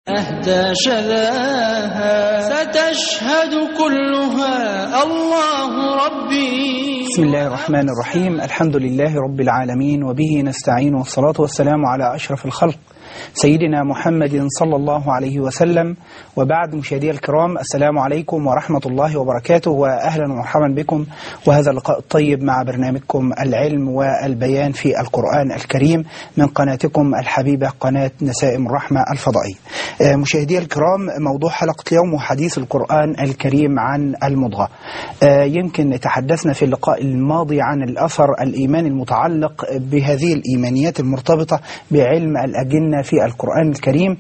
أهدى شذاها ستشهد كلها الله ربي بسم الله الرحمن الرحيم الحمد لله رب العالمين وبه نستعين والصلاة والسلام على أشرف الخلق سيدنا محمد صلى الله عليه وسلم وبعد مشاهدي الكرام السلام عليكم ورحمة الله وبركاته وأهلا ومرحبا بكم وهذا اللقاء الطيب مع برنامجكم العلم والبيان في القرآن الكريم من قناتكم الحبيبة قناة نسائم الرحمة الفضائية مشاهدي الكرام موضوع حلقة اليوم وحديث القرآن الكريم عن المضغة يمكن تحدثنا في اللقاء الماضي عن الأثر الإيماني المتعلق بهذه الإيمانيات المرتبطة بعلم الأجنة في القرآن الكريم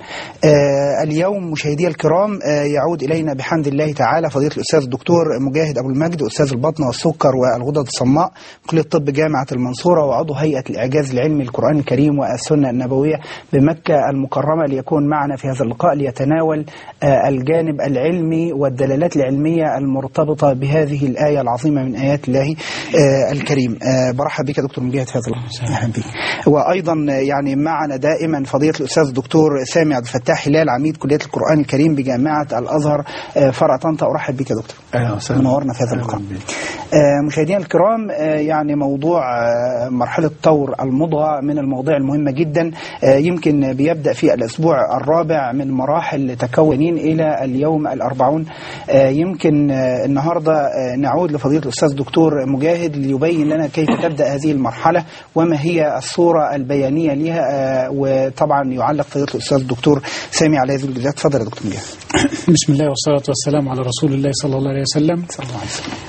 اليوم مشاهدي الكرام يعود إلينا بحمد الله تعالى فضيلة الأستاذ الدكتور مجاهد أبو المجد أستاذ البطن والسكر والغدد الصماء كلية طب جامعة المنصورة وعضو هيئة الإعجاز العلمي للقرآن الكريم والسنة النبوية بمكة المكرمة ليكون معنا في هذا اللقاء ليتناول الجانب العلمي والدلالات العلمية المرتبطة بهذه الآية العظيمة من آيات الله الكريم برحب بك دكتور مجاهد في هذا اللقاء أهلا بك وأيضا يعني معنا دائما فضيلة الأستاذ الدكتور سامي عبد الفتاح هلال عميد كلية القرآن الكريم بجامعة الأزهر فرع طنطا أرحب بك يا دكتور أهلا وسهلا منورنا في هذا اللقاء مشاهدينا الكرام يعني موضوع مرحلة طور المضغة من المواضيع المهمة جدا يمكن بيبدأ في الأسبوع الرابع من مراحل تكونين إلى اليوم الأربعون يمكن النهاردة نعود لفضيلة الأستاذ الدكتور مجاهد ليبين لنا كيف تبدأ هذه المرحلة وما هي الصورة البيانية لها وطبعا يعلق فضيلة الأستاذ الدكتور سامي على هذه الجزئيات تفضل يا دكتور مجاهد بسم الله والصلاة والسلام على رسول الله صلى الله عليه وسلم صلى الله عليه وسلم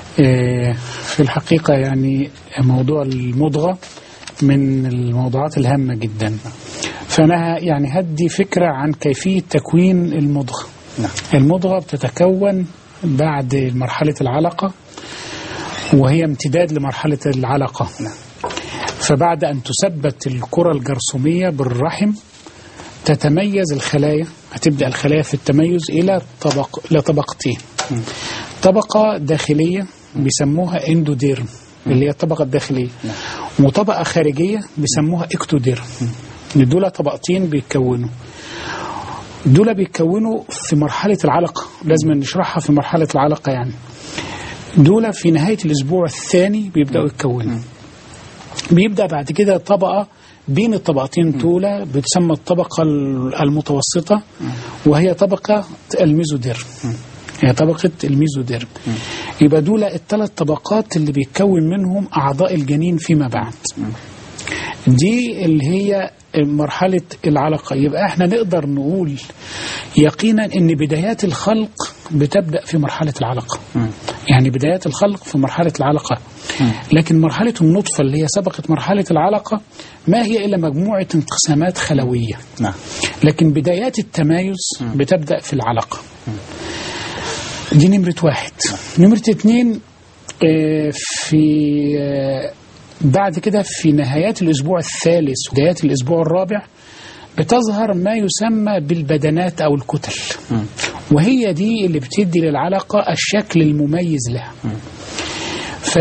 في الحقيقة يعني موضوع المضغة من الموضوعات الهامة جدا فأنا يعني هدي فكرة عن كيفية تكوين المضغة نعم. المضغة بتتكون بعد مرحلة العلقة وهي امتداد لمرحلة العلقة نعم. فبعد أن تثبت الكرة الجرثومية بالرحم تتميز الخلايا هتبدأ الخلايا في التميز إلى طبق إلى طبقتين طبقة داخلية بيسموها اندوديرم اللي هي الطبقة الداخلية وطبقة خارجية بيسموها اكتوديرم دول طبقتين بيتكونوا دول بيتكونوا في مرحلة العلقة لازم نشرحها في مرحلة العلقة يعني دول في نهاية الأسبوع الثاني بيبدأوا يتكونوا بيبدأ بعد كده طبقة بين الطبقتين دول بتسمى الطبقة المتوسطة وهي طبقة الميزوديرم هي طبقة الميزوديرم يبقى دول الثلاث طبقات اللي بيتكون منهم أعضاء الجنين فيما بعد دي اللي هي مرحلة العلقة يبقى احنا نقدر نقول يقينا ان بدايات الخلق بتبدأ في مرحلة العلقة يعني بدايات الخلق في مرحلة العلقة لكن مرحلة النطفة اللي هي سبقت مرحلة العلقة ما هي إلا مجموعة انقسامات خلوية نعم لكن بدايات التمايز بتبدأ في العلقة دي نمرة واحد نمرة اتنين آه، في آه، بعد كده في نهايات الأسبوع الثالث وبدايات الأسبوع الرابع بتظهر ما يسمى بالبدنات أو الكتل وهي دي اللي بتدي للعلقة الشكل المميز لها ف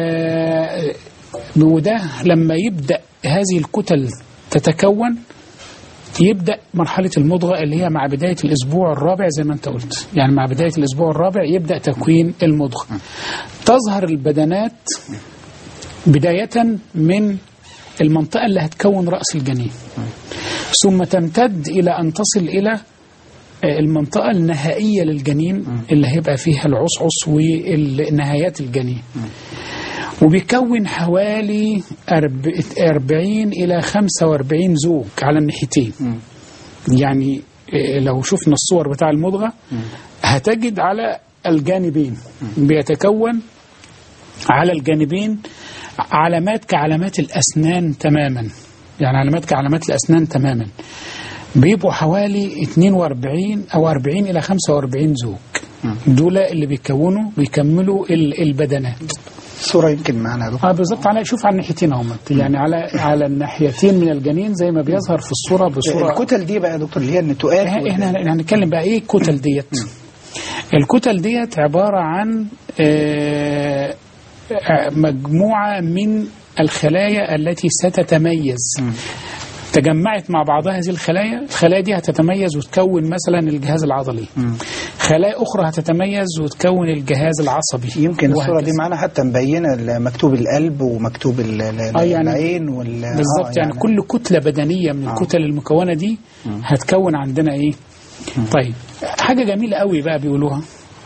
وده لما يبدأ هذه الكتل تتكون يبدأ مرحلة المضغة اللي هي مع بداية الأسبوع الرابع زي ما أنت قلت يعني مع بداية الأسبوع الرابع يبدأ تكوين المضغة تظهر البدنات بداية من المنطقة اللي هتكون رأس الجنين ثم تمتد إلى أن تصل إلى المنطقة النهائية للجنين اللي هيبقى فيها العصعص ونهايات الجنين وبيكون حوالي أرب- 40 إلى 45 زوج على الناحيتين يعني إيه، لو شفنا الصور بتاع المضغة هتجد على الجانبين بيتكون على الجانبين علامات كعلامات الأسنان تماما يعني علامات كعلامات الأسنان تماما بيبقوا حوالي 42 أو 40 إلى 45 زوج دول اللي بيكونوا بيكملوا ال- البدنات الصورة يمكن معنا يا دكتور اه بالظبط على شوف على الناحيتين اهمت يعني على على الناحيتين من الجنين زي ما بيظهر في الصوره بصوره الكتل دي بقى يا دكتور اللي هي النتوءات احنا وال- احنا هنتكلم بقى ايه الكتل ديت الكتل ديت عباره عن آه، آه، مجموعه من الخلايا التي ستتميز تجمعت مع بعضها هذه الخلايا الخلايا دي هتتميز وتكون مثلا الجهاز العضلي خلايا أخرى هتتميز وتكون الجهاز العصبي يمكن الصورة وهكذا. دي معانا حتى مبينة ال- مكتوب القلب ومكتوب ال- ال- آه يعني العين وال بالظبط آه يعني كل كتلة بدنية من آه. الكتل المكونة دي هتكون عندنا ايه طيب حاجة جميلة قوي بقى بيقولوها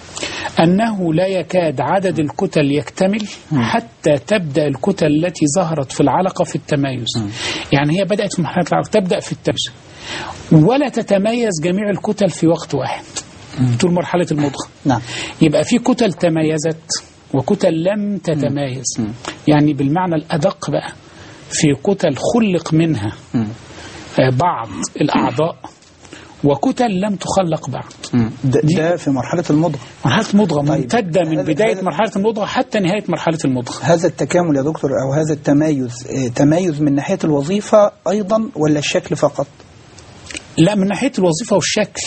أنه لا يكاد عدد الكتل يكتمل حتى تبدأ الكتل التي ظهرت في العلقة في التمايز يعني هي بدأت في مرحلة العلقة تبدأ في التمايز ولا تتميز جميع الكتل في وقت واحد طول مرحلة المضغة نعم يبقى في كتل تميزت وكتل لم تتمايز يعني بالمعنى الأدق بقى في كتل خلق منها آه، بعض الأعضاء وكتل لم تخلق بعد ده, ده في مرحلة المضغة مرحلة المضغة طيب. ممتدة من هذا- بداية هذا- مرحلة المضغة حتى نهاية مرحلة المضغة هذا التكامل يا دكتور أو هذا التمايز آه، تمايز من ناحية الوظيفة أيضا ولا الشكل فقط لا من ناحية الوظيفة والشكل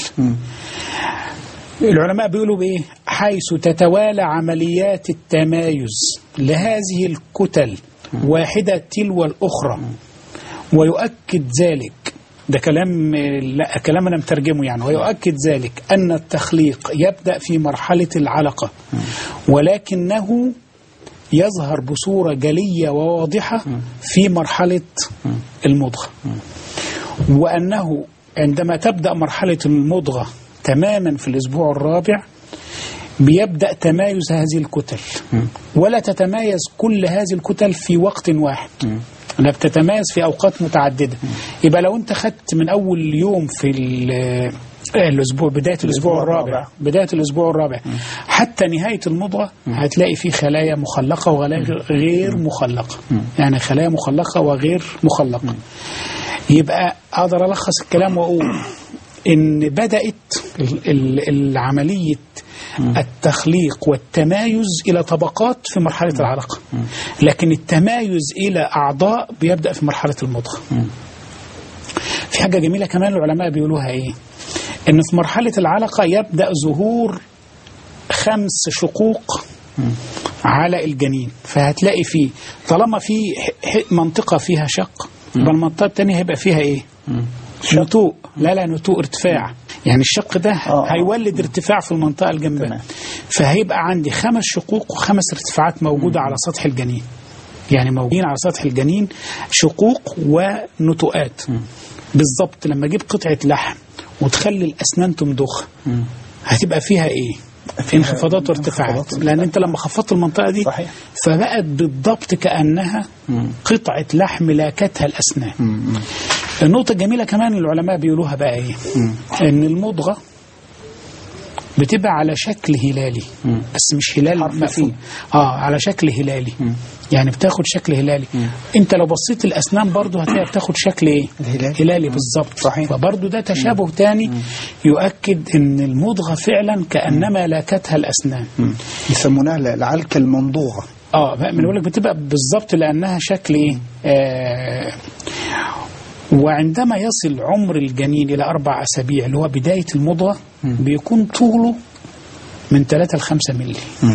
العلماء بيقولوا بإيه حيث تتوالى عمليات التمايز لهذه الكتل واحدة تلو الأخرى ويؤكد ذلك ده كلام لا كلام أنا مترجمه يعني ويؤكد ذلك أن التخليق يبدأ في مرحلة العلقة ولكنه يظهر بصورة جلية وواضحة في مرحلة المضغة وأنه عندما تبدأ مرحلة المضغة تماما في الأسبوع الرابع بيبدأ تمايز هذه الكتل ولا تتمايز كل هذه الكتل في وقت واحد لا بتتمايز في أوقات متعددة يبقى لو أنت خدت من أول يوم في ال- الأسبوع بداية الأسبوع الرابع بداية الأسبوع الرابع حتى نهاية المضغة هتلاقي فيه خلايا مخلقة وخلايا غير مخلقة يعني خلايا مخلقة وغير مخلقة يبقى أقدر ألخص الكلام وأقول إن بدأت ال- ال- العملية التخليق والتمايز إلى طبقات في مرحلة العلقة لكن التمايز إلى أعضاء بيبدأ في مرحلة المضغة في حاجة جميلة كمان العلماء بيقولوها إيه إن في مرحلة العلقة يبدأ ظهور خمس شقوق على الجنين فهتلاقي فيه طالما في ح- ح- منطقة فيها شق يبقى المنطقة التانية هيبقى فيها إيه نتوء لا لا نتوء ارتفاع يعني الشق ده آه. هيولد ارتفاع في المنطقة الجنبية تمام. فهيبقى عندي خمس شقوق وخمس ارتفاعات موجودة على سطح الجنين يعني موجودين على سطح الجنين شقوق ونتوءات بالظبط لما اجيب قطعة لحم وتخلي الأسنان تمضخ هتبقى فيها ايه؟ فيها انخفاضات وارتفاعات انخفاضات لأن أنت لما خفضت المنطقة دي صحيح. فبقت بالضبط كأنها قطعة لحم لاكتها الأسنان النقطة الجميلة كمان العلماء بيقولوها بقى ايه ان المضغة بتبقى على شكل هلالي بس مش هلال حرف مفهوم سين. اه على شكل هلالي يعني بتاخد شكل هلالي انت لو بصيت الاسنان برضو هتلاقيها بتاخد شكل ايه الهلال. هلالي بالظبط صحيح. فبرضو ده تشابه تاني يؤكد ان المضغة فعلا كأنما لاكتها الاسنان يسمونها العلكة الممضوغة اه بقى من لك بتبقى بالظبط لانها شكل ايه آه وعندما يصل عمر الجنين الى اربع اسابيع اللي هو بدايه المضغه بيكون طوله من 3 ل 5 مللي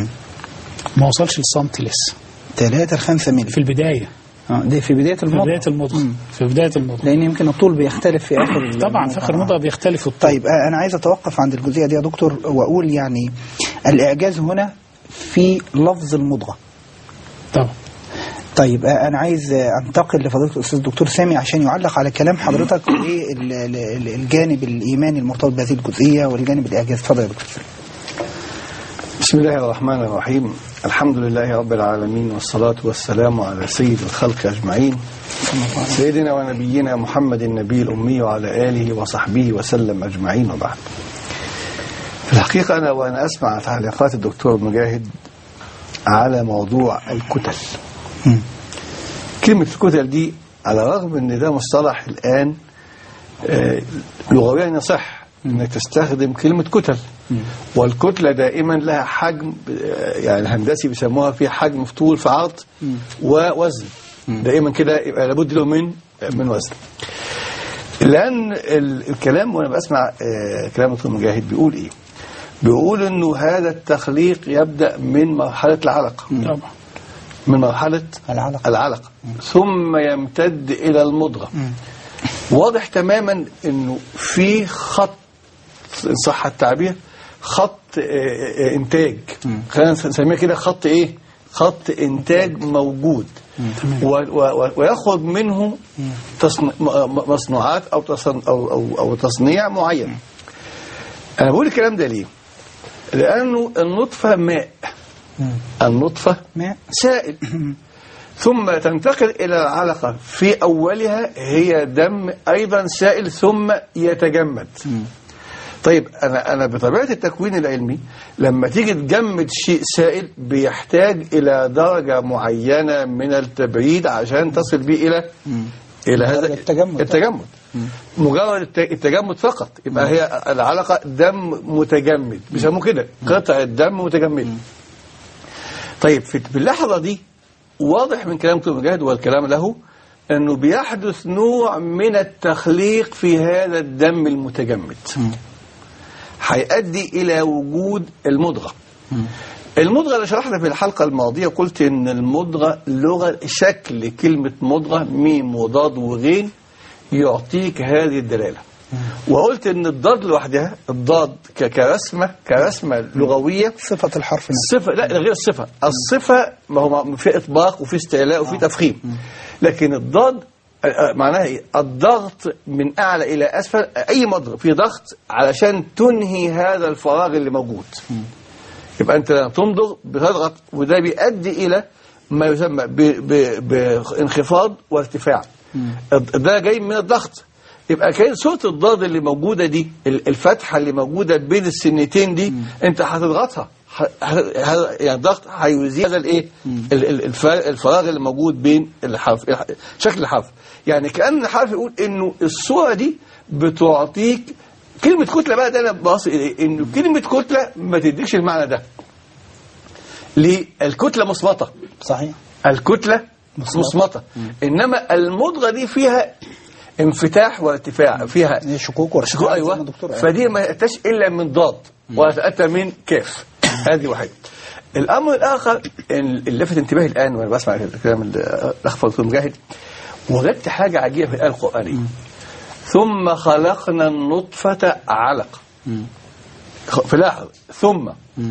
ما وصلش لسنتي لسه 3 ل 5 مللي في البدايه آه، دي في بداية في المضغة بدايه المضغه في بدايه المضغه لأن يمكن الطول بيختلف في آخر طبعا في اخر المضغه بيختلف الطول طيب آه، أنا عايز أتوقف عند الجزئية دي يا دكتور وأقول يعني الإعجاز هنا في لفظ المضغة طبعا طيب آه، أنا عايز آه، أنتقل لفضيلة الأستاذ الدكتور سامي عشان يعلق على كلام حضرتك إيه ال- ال- ال- الجانب الإيماني المرتبط بهذه الجزئية والجانب الإعجاز اتفضل يا دكتور سامي بسم الله الرحمن الرحيم الحمد لله رب العالمين والصلاة والسلام على سيد الخلق أجمعين سيدنا ونبينا محمد النبي الأمي وعلى آله وصحبه وسلم أجمعين وبعد في الحقيقة أنا وأنا أسمع تعليقات الدكتور مجاهد على موضوع الكتل كلمة الكتل دي على الرغم أن ده مصطلح الآن آه، لغويا يصح انك تستخدم كلمة كتل والكتلة دائما لها حجم آه، يعني الهندسي بيسموها في حجم في طول في عرض ووزن دائما كده يبقى لابد له من من وزن لأن ال- الكلام وأنا بسمع آه، كلام دكتور مجاهد بيقول إيه بيقول إنه هذا التخليق يبدأ من مرحلة العلقة طبعا من مرحلة العلقة. العلقة ثم يمتد إلى المضغة واضح تماما انه في خط ان صح التعبير خط آه، آه، انتاج خلينا نسميه كده خط ايه خط انتاج موجود و- و- و- وياخذ منه تصن- م- م- مصنوعات او تصن او او, أو تصنيع معين انا بقول الكلام ده ليه لانه النطفه ماء النطفه ماء سائل ثم تنتقل إلى العلقة في أولها هي دم أيضا سائل ثم يتجمد طيب أنا أنا بطبيعة التكوين العلمي لما تيجي تجمد شيء سائل بيحتاج إلى درجة معينة من التبريد عشان تصل به إلى إلى هذا درجة التجمد. التجمد مجرد الت- التجمد فقط يبقى هي العلقة دم متجمد بيسموه كده قطعة دم متجمد طيب في في اللحظة دي واضح من كلام دكتور مجاهد والكلام له انه بيحدث نوع من التخليق في هذا الدم المتجمد هيؤدي الى وجود المضغه المضغه اللي شرحنا في الحلقه الماضيه قلت ان المضغه لغه شكل كلمه مضغه ميم وضاد وغين يعطيك هذه الدلاله وقلت ان الضاد لوحدها الضاد ك- كرسمه كرسمه لغويه صفة الحرف نفسه الصفة لا ده غير الصفة الصفة ما هو في إطباق وفي استعلاء وفي تفخيم لكن الضاد آه، آه، معناها إيه الضغط من أعلى إلى أسفل أي مضغ في ضغط علشان تنهي هذا الفراغ اللي موجود يبقى أنت لما تمضغ بتضغط وده بيؤدي إلى ما يسمى ب- ب- بانخفاض وارتفاع ده جاي من الضغط يبقى كان صوره الضاد اللي موجوده دي ال- الفتحه اللي موجوده بين السنتين دي انت هتضغطها ح- ه- ه- يعني الضغط هيزيل هذا الايه ال- ال- الف- الفراغ اللي موجود بين الحرف الح- شكل الحرف يعني كان الحرف يقول انه الصوره دي بتعطيك كلمه كتله بقى ده انا باص اليه انه كلمه كتله ما تديكش المعنى ده ليه الكتله مصمته صحيح الكتلة مصمتة إنما المضغة دي فيها انفتاح وارتفاع فيها هي شكوك وارتفاع شكوك زي ما أيوة الدكتور قال. فدي ما يأتاش إلا من ضاد وتأتى من كاف هذه واحدة الأمر الآخر اللي لفت انتباهي الآن وأنا بسمع الكلام الأخ دكتور مجاهد وجدت حاجة عجيبة في الآية القرآنية ثم خلقنا النطفة علقة في لاحظ ثم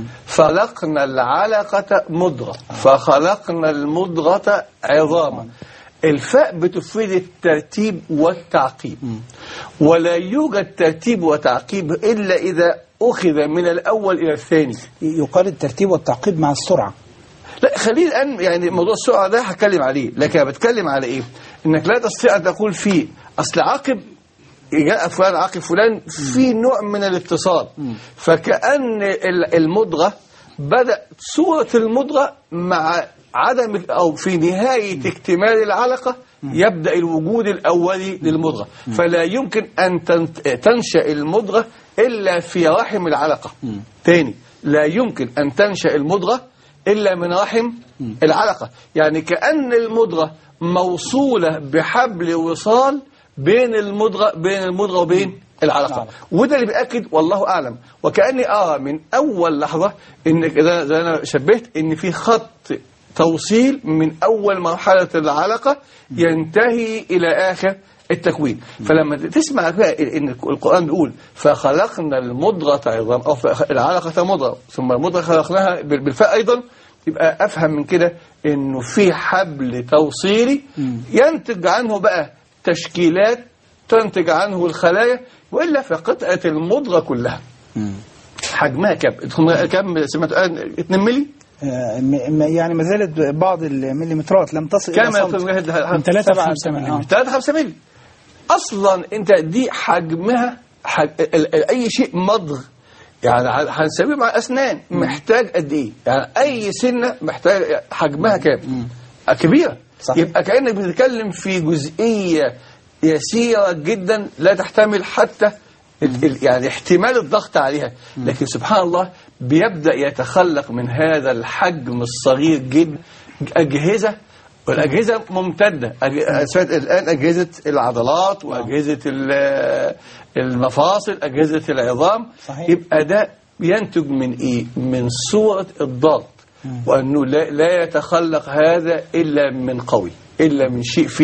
خلقنا العلقة مضغة فخلقنا المضغة عظاما الفاء بتفيد الترتيب والتعقيب ولا يوجد ترتيب وتعقيب إلا إذا أخذ من الأول إلى الثاني يقال الترتيب والتعقيب مع السرعة لا خلينا الآن يعني موضوع السرعة ده هتكلم عليه لكن أنا بتكلم على إيه إنك لا تستطيع أن تقول فيه أصل عاقب جاء فلان عاقب فلان في نوع من الاتصال فكأن ال- المضغة بدأ صورة المضغة مع عدم أو في نهاية اكتمال العلقة يبدأ الوجود الأولي للمضغة فلا يمكن أن تن- تنشأ المضغة إلا في رحم العلقة تاني لا يمكن أن تنشأ المضغة إلا من رحم العلقة يعني كأن المضغة موصولة بحبل وصال بين المضغة بين المضغة وبين العلقة وده اللي بيأكد والله أعلم وكأني أرى من أول لحظة إن إذا زي أنا شبهت إن في خط توصيل من أول مرحلة العلقة ينتهي إلى آخر التكوين فلما تسمع بقى ان القران بيقول فخلقنا المضغه عظام او فخ- العلقه مضغه ثم المضغه خلقناها بال- بالفاء ايضا يبقى افهم من كده انه في حبل توصيلي ينتج عنه بقى تشكيلات تنتج عنه الخلايا والا فقطعه المضغه كلها حجمها كام كام سمعت 2 مللي آه، م- م- يعني ما زالت بعض المليمترات لم تصل إلى كام يا سنتي. أستاذ مجاهد من 3 ل سبعة 5 سنة، ملم آه. 3 5 مللي اصلا انت دي حجمها حج... ال- ال- اي شيء مضغ يعني ه- هنسويه مع اسنان محتاج قد ايه يعني اي سنه محتاج حجمها كام كبيره صحيح. يبقى كانك بتتكلم في جزئيه يسيره جدا لا تحتمل حتى ال- ال- يعني احتمال الضغط عليها لكن سبحان الله بيبدا يتخلق من هذا الحجم الصغير جدا اجهزه والأجهزة ممتدة أج- سمعت الآن أجهزة العضلات وأجهزة ال- المفاصل أجهزة العظام صحيح. يبقى ده ينتج من إيه؟ من صورة الضغط وأنه لا, لا يتخلق هذا إلا من قوي إلا من شيء فيه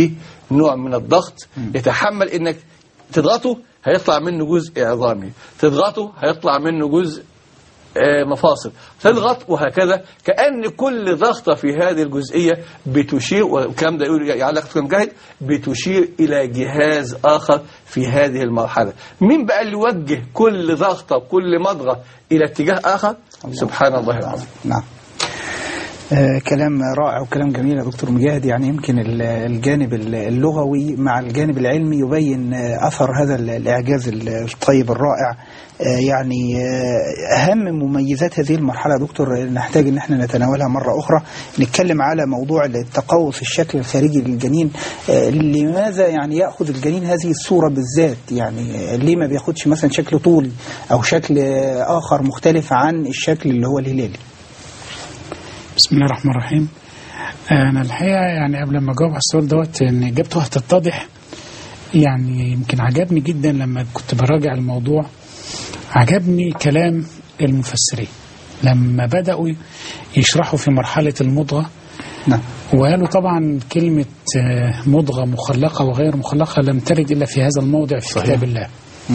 نوع من الضغط يتحمل انك تضغطه هيطلع منه جزء عظامي تضغطه هيطلع منه جزء آه، مفاصل تضغط وهكذا كأن كل ضغطة في هذه الجزئية بتشير والكلام ده يقول يعني دكتور مجاهد بتشير إلى جهاز آخر في هذه المرحلة مين بقى اللي يوجه كل ضغطة وكل مضغة إلى اتجاه آخر سبحان الله العظيم نعم آه كلام رائع وكلام جميل يا دكتور مجاهد يعني يمكن ال- الجانب ال- اللغوي مع الجانب العلمي يبين آه، أثر هذا ال- الإعجاز ال- الطيب الرائع آه يعني آه، أهم مميزات هذه المرحلة يا دكتور نحتاج أن احنا نتناولها مرة أخرى نتكلم على موضوع التقوس الشكل الخارجي للجنين آه، لماذا يعني يأخذ الجنين هذه الصورة بالذات يعني آه، ليه ما بياخدش مثلا شكل طولي أو شكل آه، آخر مختلف عن الشكل اللي هو الهلالي بسم الله الرحمن الرحيم انا الحقيقه يعني قبل ما اجاوب على السؤال دوت ان اجابته هتتضح يعني يمكن عجبني جدا لما كنت براجع الموضوع عجبني كلام المفسرين لما بداوا يشرحوا في مرحله المضغه نعم وقالوا طبعا كلمه آه، مضغه مخلقه وغير مخلقه لم ترد الا في هذا الموضع في صحيح. كتاب الله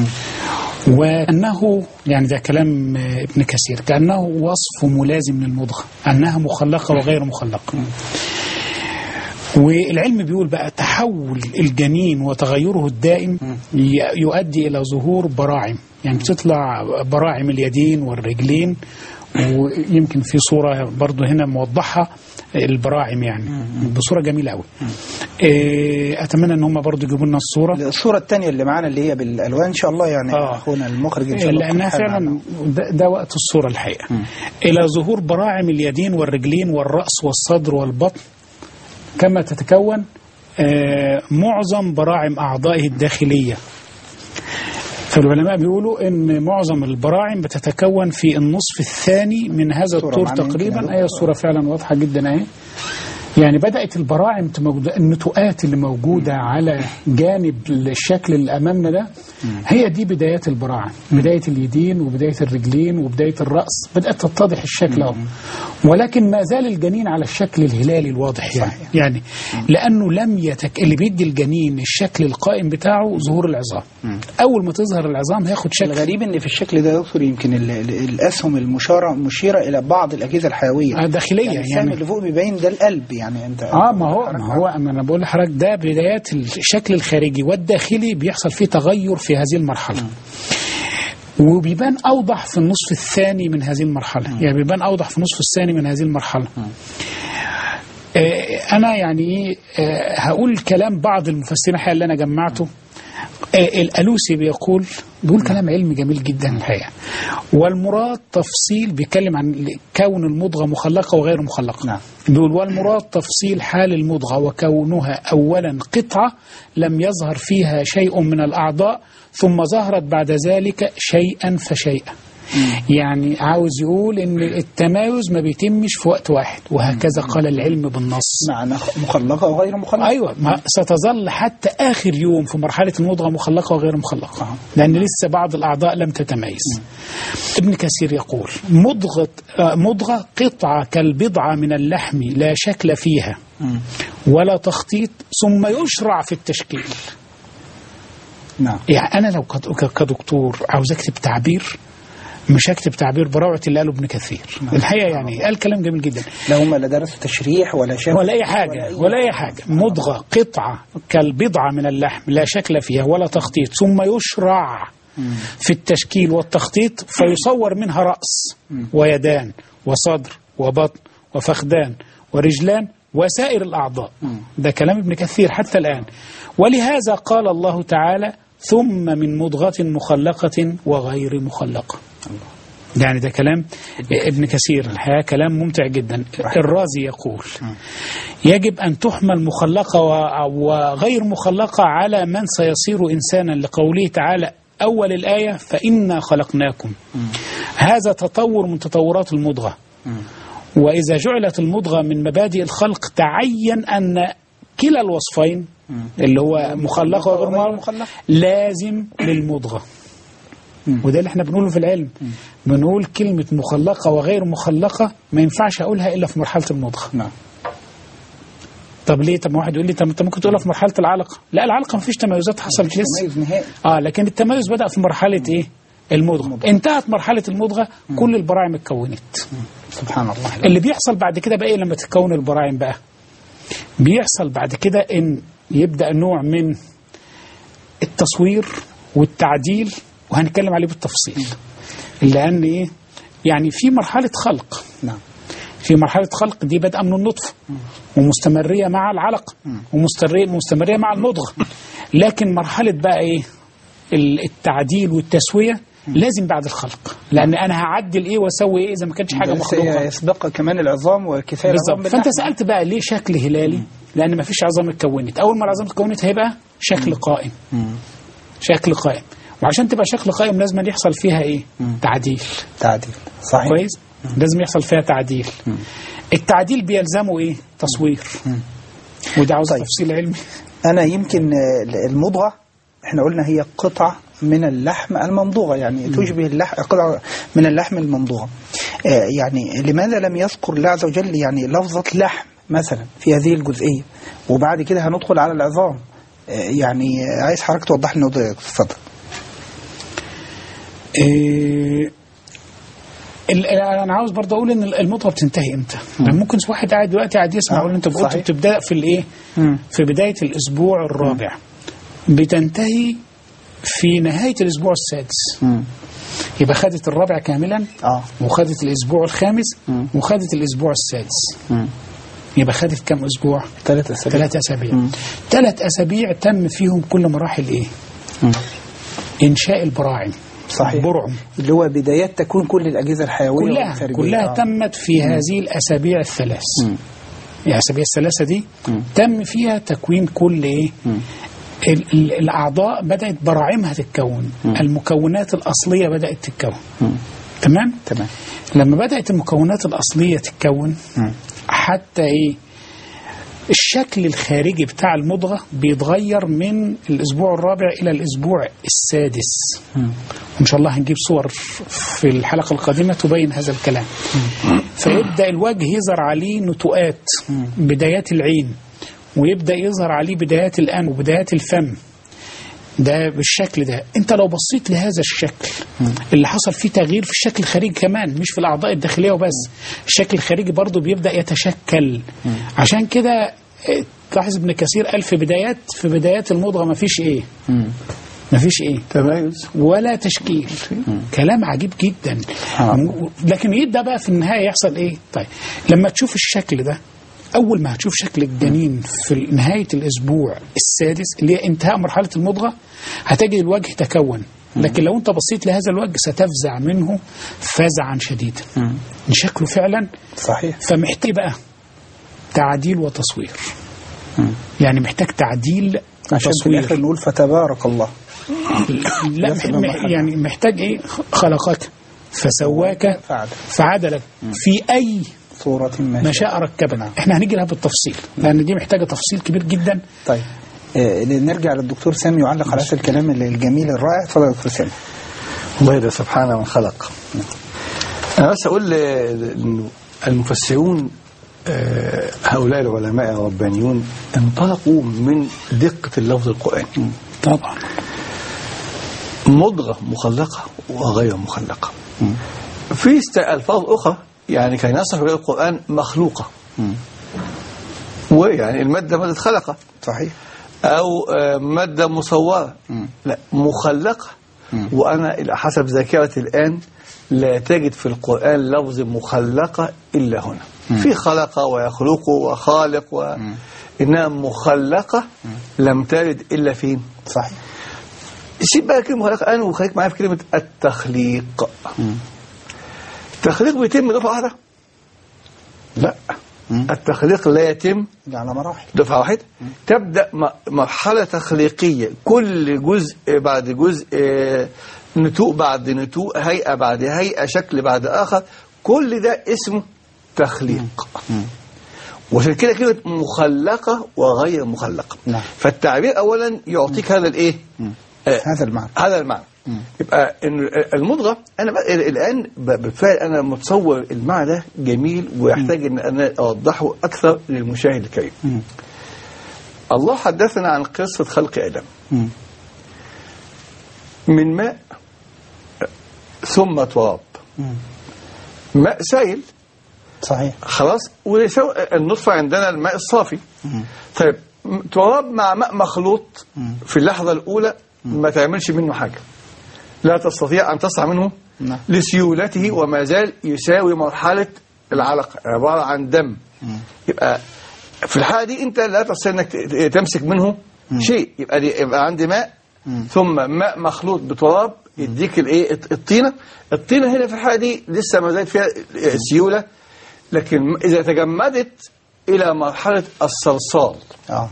وأنه يعني ده كلام آه، ابن كثير كأنه وصف ملازم للمضغة أنها مخلقة وغير مخلقة والعلم بيقول بقى تحول الجنين وتغيره الدائم ي- يؤدي إلى ظهور براعم يعني بتطلع براعم اليدين والرجلين ويمكن في صورة برضو هنا موضحة البراعم يعني بصورة جميلة قوي إيه، أتمنى أن هم برضو يجيبوا لنا الصورة الصورة الثانية اللي معانا اللي هي بالألوان إن شاء الله يعني آه. أخونا المخرج إن شاء الله لأنها يكون حال فعلا معنا. ده, ده وقت الصورة الحقيقة إلى ظهور براعم اليدين والرجلين والرأس والصدر والبطن كما تتكون آه، معظم براعم أعضائه الداخلية فالعلماء بيقولوا ان معظم البراعم بتتكون في النصف الثاني من هذا الصورة الطور معانا يمكن يا تقريبا دكتور. اي الصوره فعلا واضحه جدا اهي يعني بدات البراعم موجودة النتوءات اللي موجوده على جانب الشكل اللي امامنا ده هي دي بدايات البراعم بدايه اليدين وبدايه الرجلين وبدايه الراس بدات تتضح الشكل اهو ولكن ما زال الجنين على الشكل الهلالي الواضح يعني يعني لانه لم يتك اللي بيدي الجنين الشكل القائم بتاعه ظهور العظام اول ما تظهر العظام هياخد شكل الغريب ان في الشكل ده يا دكتور يمكن ال- ال- الاسهم المشاره مشيره الى بعض الاجهزه الحيويه آه، داخليه يعني السهم يعني اللي فوق بيبين ده القلب يعني انت اه ما هو ما هو ما انا بقول لحضرتك ده بدايات الشكل الخارجي والداخلي بيحصل فيه تغير في هذه المرحله وبيبان اوضح في النصف الثاني من هذه المرحله يعني بيبان اوضح في النصف الثاني من هذه المرحله آه انا يعني ايه آه هقول كلام بعض المفسرين الحقيقه اللي انا جمعته آه الالوسي بيقول بيقول كلام علمي جميل جدا الحقيقه والمراد تفصيل بيتكلم عن كون المضغه مخلقه وغير مخلقه نعم. بيقول والمراد تفصيل حال المضغه وكونها اولا قطعه لم يظهر فيها شيء من الاعضاء ثم ظهرت بعد ذلك شيئا فشيئا يعني عاوز يقول ان التمايز ما بيتمش في وقت واحد وهكذا قال العلم بالنص معنى مخلقه وغير مخلقه ايوه ما ستظل حتى اخر يوم في مرحله المضغه مخلقه وغير مخلقه لان لسه بعض الاعضاء لم تتميز ابن كثير يقول مضغه آه، مضغه قطعه كالبضعه من اللحم لا شكل فيها ولا تخطيط ثم يشرع في التشكيل نعم يعني انا لو كد- ك- كدكتور عاوز اكتب تعبير مش هكتب تعبير براعه اللي قاله ابن كثير الحقيقه يعني قال كلام جميل جدا لا هم لا درسوا تشريح ولا شافوا ولا أي حاجة ولا أي حاجة مضغة قطعة كالبضعة من اللحم لا شكل فيها ولا تخطيط ثم يشرع في التشكيل والتخطيط فيصور منها رأس ويدان وصدر وبطن وفخدان ورجلان وسائر الأعضاء ده كلام ابن كثير حتى الآن ولهذا قال الله تعالى ثم من مضغة مخلقة وغير مخلقة يعني ده كلام ابن كثير الحقيقة كلام ممتع جدا الرازي يقول يجب أن تحمل مخلقة و- وغير مخلقة على من سيصير إنسانا لقوله تعالى أول الآية فإنا خلقناكم هذا تطور من تطورات المضغة وإذا جعلت المضغة من مبادئ الخلق تعين أن كلا الوصفين اللي هو مخلقة وغير مخلقة لازم للمضغة وده اللي احنا بنقوله في العلم بنقول كلمة مخلقة وغير مخلقة ما ينفعش أقولها إلا في مرحلة المضغة نعم طب ليه طب ما واحد يقول لي طب انت ممكن تقولها في مرحله العلقه لا العلقه ما فيش تميزات حصلت لسه تميز نهائي اه لكن التميز بدا في مرحله ايه المضغه انتهت مرحله المضغه كل البراعم اتكونت سبحان الله اللي بيحصل بعد كده بقى ايه لما تتكون البراعم بقى بيحصل بعد كده ان يبدا نوع من التصوير والتعديل وهنتكلم عليه بالتفصيل لان ايه يعني في مرحله خلق نعم في مرحله خلق دي بادئه من النطفه ومستمريه مع العلق ومستمريه مستمريه مع المضغه لكن مرحله بقى ايه ال- التعديل والتسويه لازم بعد الخلق لان انا هعدل ايه واسوي ايه اذا ما كانتش حاجه بس مخلوقه يسبق كمان العظام وكفايه العظام بالظبط فانت باللحم. سالت بقى ليه شكل هلالي لان ما فيش عظام اتكونت اول ما العظام اتكونت هيبقى شكل قائم شكل قائم وعشان تبقى شكل قائم لازم أن يحصل فيها ايه تعديل تعديل صحيح كويس لازم يحصل فيها تعديل التعديل بيلزمه ايه تصوير وده عاوز طيب. تفصيل علمي انا يمكن آه، المضغه احنا قلنا هي قطع من اللحم الممضوغه يعني تشبه اللحم قطع من اللحم الممضوغه آه، يعني لماذا لم يذكر الله عز وجل يعني لفظه لحم مثلا في هذه الجزئيه وبعد كده هندخل على العظام آه، يعني آه، عايز حضرتك توضح لي النقطه دي اتفضل إيه ال- انا عاوز برضه اقول ان المضغه بتنتهي امتى؟ يعني ممكن واحد قاعد دلوقتي قاعد يسمع آه، يقول انت قلت صحيح. بتبدا في الايه؟ مم. في بدايه الاسبوع الرابع بتنتهي في نهايه الاسبوع السادس مم. يبقى خدت الرابع كاملا اه وخدت الاسبوع الخامس مم. وخدت الاسبوع السادس مم. يبقى خدت كم اسبوع؟ ثلاث اسابيع ثلاث اسابيع مم. ثلاث اسابيع تم فيهم كل مراحل ايه؟ مم. انشاء البراعم صحيح برعم اللي هو بدايات تكون كل الاجهزه الحيويه كلها والخارجية. كلها آه. تمت في هذه الاسابيع الثلاث مم. الاسابيع الثلاثه دي مم. تم فيها تكوين كل ايه مم. ال- ال- الاعضاء بدات براعمها تتكون المكونات الاصليه بدات تتكون مم. تمام تمام لما بدات المكونات الاصليه تتكون مم. حتى ايه الشكل الخارجي بتاع المضغه بيتغير من الاسبوع الرابع الى الاسبوع السادس مم. وان شاء الله هنجيب صور في الحلقه القادمه تبين هذا الكلام فيبدا الوجه يظهر عليه نتوءات بدايات العين ويبدا يظهر عليه بدايات الان وبدايات الفم ده بالشكل ده انت لو بصيت لهذا الشكل اللي حصل فيه تغيير في الشكل الخارجي كمان مش في الاعضاء الداخليه وبس الشكل الخارجي برضه بيبدا يتشكل عشان كده اه، تلاحظ ابن كثير قال في بدايات في بدايات المضغه ما فيش ايه مم. ما فيش ايه تميز ولا تشكيل كلام عجيب جدا آه. م- لكن يبدا بقى في النهايه يحصل ايه طيب لما تشوف الشكل ده اول ما هتشوف شكل الجنين في نهايه الاسبوع السادس اللي هي انتهاء مرحله المضغه هتجد الوجه تكون لكن لو انت بصيت لهذا الوجه ستفزع منه فزعا شديدا مم. شكله فعلا صحيح فمحتاج بقى تعديل وتصوير يعني محتاج تعديل عشان في تصوير الاخر نقول فتبارك الله لا يفهم مح- محل. يعني محتاج ايه خلقك فسواك فعل فعدلك في اي صورة ما ما شاء شاء ركبنا احنا هنيجي لها بالتفصيل لان دي محتاجه تفصيل كبير جدا طيب آه، نرجع للدكتور سامي يعلق على هذا الكلام الجميل الرائع اتفضل يا دكتور سامي الله ده سبحانه من خلق أنا بس أقول ل- إنه المفسرون آه، هؤلاء العلماء الربانيون انطلقوا من دقة اللفظ القرآني طبعا مضغة مخلقة وغير مخلقة في است- ألفاظ أخرى يعني كان يصف بها القرآن مخلوقة ويعني المادة مادة خلقة صحيح أو آه، مادة مصورة مم. لا مخلقة مم. وأنا إلى حسب ذاكرتي الآن لا تجد في القرآن لفظ مخلقة إلا هنا في خلق ويخلق وخالق و... إنها مخلقة لم ترد إلا فين صحيح سيب بقى كلمة مخلقة أنا وخليك معايا في كلمة التخليق التخليق بيتم دفعة واحدة لا مم. التخليق لا يتم على مراحل دفعة واحدة تبدأ م- مرحلة تخليقية كل جزء بعد جزء آه، نتوء بعد نتوء هيئة بعد هيئة شكل بعد آخر كل ده اسمه تخليق وعشان كده كلمة مخلقة وغير مخلقة نعم. فالتعبير أولا يعطيك هذا الإيه آه، هذا المعنى هذا المعنى يبقى إن المضغة أنا بقى الآن ب- بالفعل أنا متصور المعنى ده جميل ويحتاج إن أنا أوضحه أكثر للمشاهد الكريم مم. الله حدثنا عن قصة خلق آدم مم. من ماء ثم تراب مم. ماء سائل صحيح خلاص ويساوي النطفة عندنا الماء الصافي مم. طيب م- تراب مع ماء مخلوط مم. في اللحظة الأولى ما تعملش منه حاجة لا تستطيع أن تصنع منه نعم. لسيولته وما زال يساوي مرحلة العلقة عبارة عن دم مم. يبقى في الحالة دي أنت لا تستطيع أنك ت- تمسك منه شيء يبقى دي يبقى عندي ماء مم. ثم ماء مخلوط بتراب يديك الايه الط- الطينه الطينه هنا في الحاله دي لسه ما زالت فيها سيوله لكن اذا تجمدت الى مرحله الصلصال اه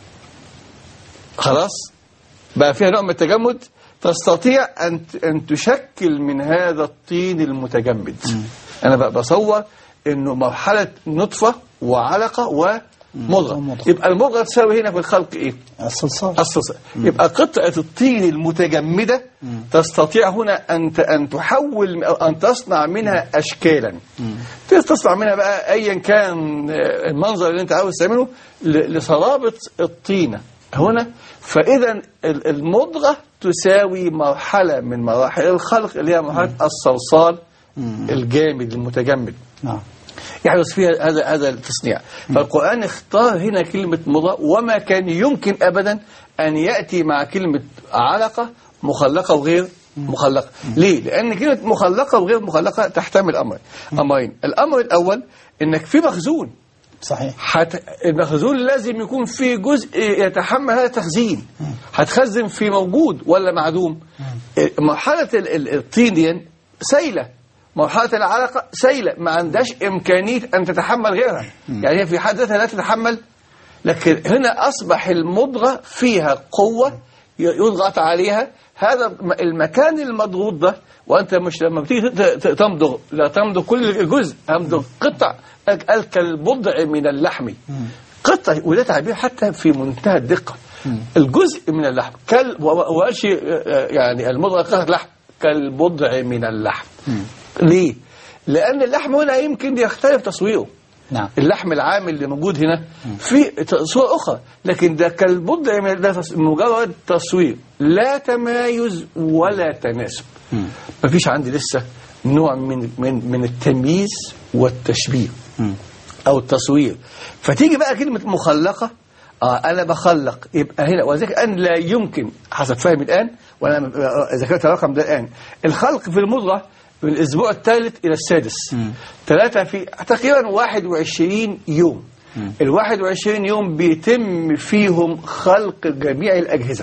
خلاص بقى فيها نوع من التجمد تستطيع ان ت- ان تشكل من هذا الطين المتجمد انا بقى بصور انه مرحله نطفه وعلقه ومضغه ومضغة. يبقى المضغه تساوي هنا في الخلق ايه الصلصال الصلصال يبقى قطعة الطين المتجمدة تستطيع هنا أن ت- أن تحول أو أن تصنع منها أشكالا تصنع منها بقى أيا كان آه، المنظر اللي أنت عاوز تعمله ل- لصلابة الطينة هنا فإذا ال- المضغة تساوي مرحلة من مراحل الخلق اللي هي مرحلة الصلصال الجامد المتجمد نعم يحدث فيها هذا هذا التصنيع فالقرآن اختار هنا كلمة مضغة وما كان يمكن أبدا أن يأتي مع كلمة علقة مخلقة وغير مخلقة ليه؟ لأن كلمة مخلقة وغير مخلقة تحتمل أمرين أمرين الأمر الأول إنك في مخزون صحيح حت... المخزون لازم يكون فيه جزء يتحمل هذا التخزين هتخزن في موجود ولا معدوم مرحلة ال- ال- الطين دي سيلة مرحلة العلقة سيلة ما عندهاش إمكانية أن تتحمل غيرها يعني هي في حد ذاتها لا تتحمل لكن هنا أصبح المضغة فيها قوة ي- يضغط عليها هذا الم- المكان المضغوط ده وأنت مش لما بتيجي ت- ت- تمضغ لا تمضغ كل الجزء تمضغ قطع قال كالبضع من اللحم قطع وده تعبير حتى في منتهى الدقة الجزء من اللحم كال وقالش يعني المضغة قطعة لحم كالبضع من اللحم ليه؟ لأن اللحم هنا يمكن يختلف تصويره نعم اللحم العام اللي موجود هنا في ت- صور أخرى لكن ده كالبضع من ده تص- مجرد تصوير لا تمايز ولا تناسب مفيش عندي لسه نوع من من من التمييز والتشبيه او التصوير فتيجي بقى كلمه مخلقه اه انا بخلق يبقى هنا وذلك ان لا يمكن حسب فهمي الان وانا ذكرت الرقم ده الان الخلق في المضغه من الاسبوع الثالث الى السادس ثلاثه في تقريبا 21 يوم ال 21 يوم بيتم فيهم خلق جميع الاجهزه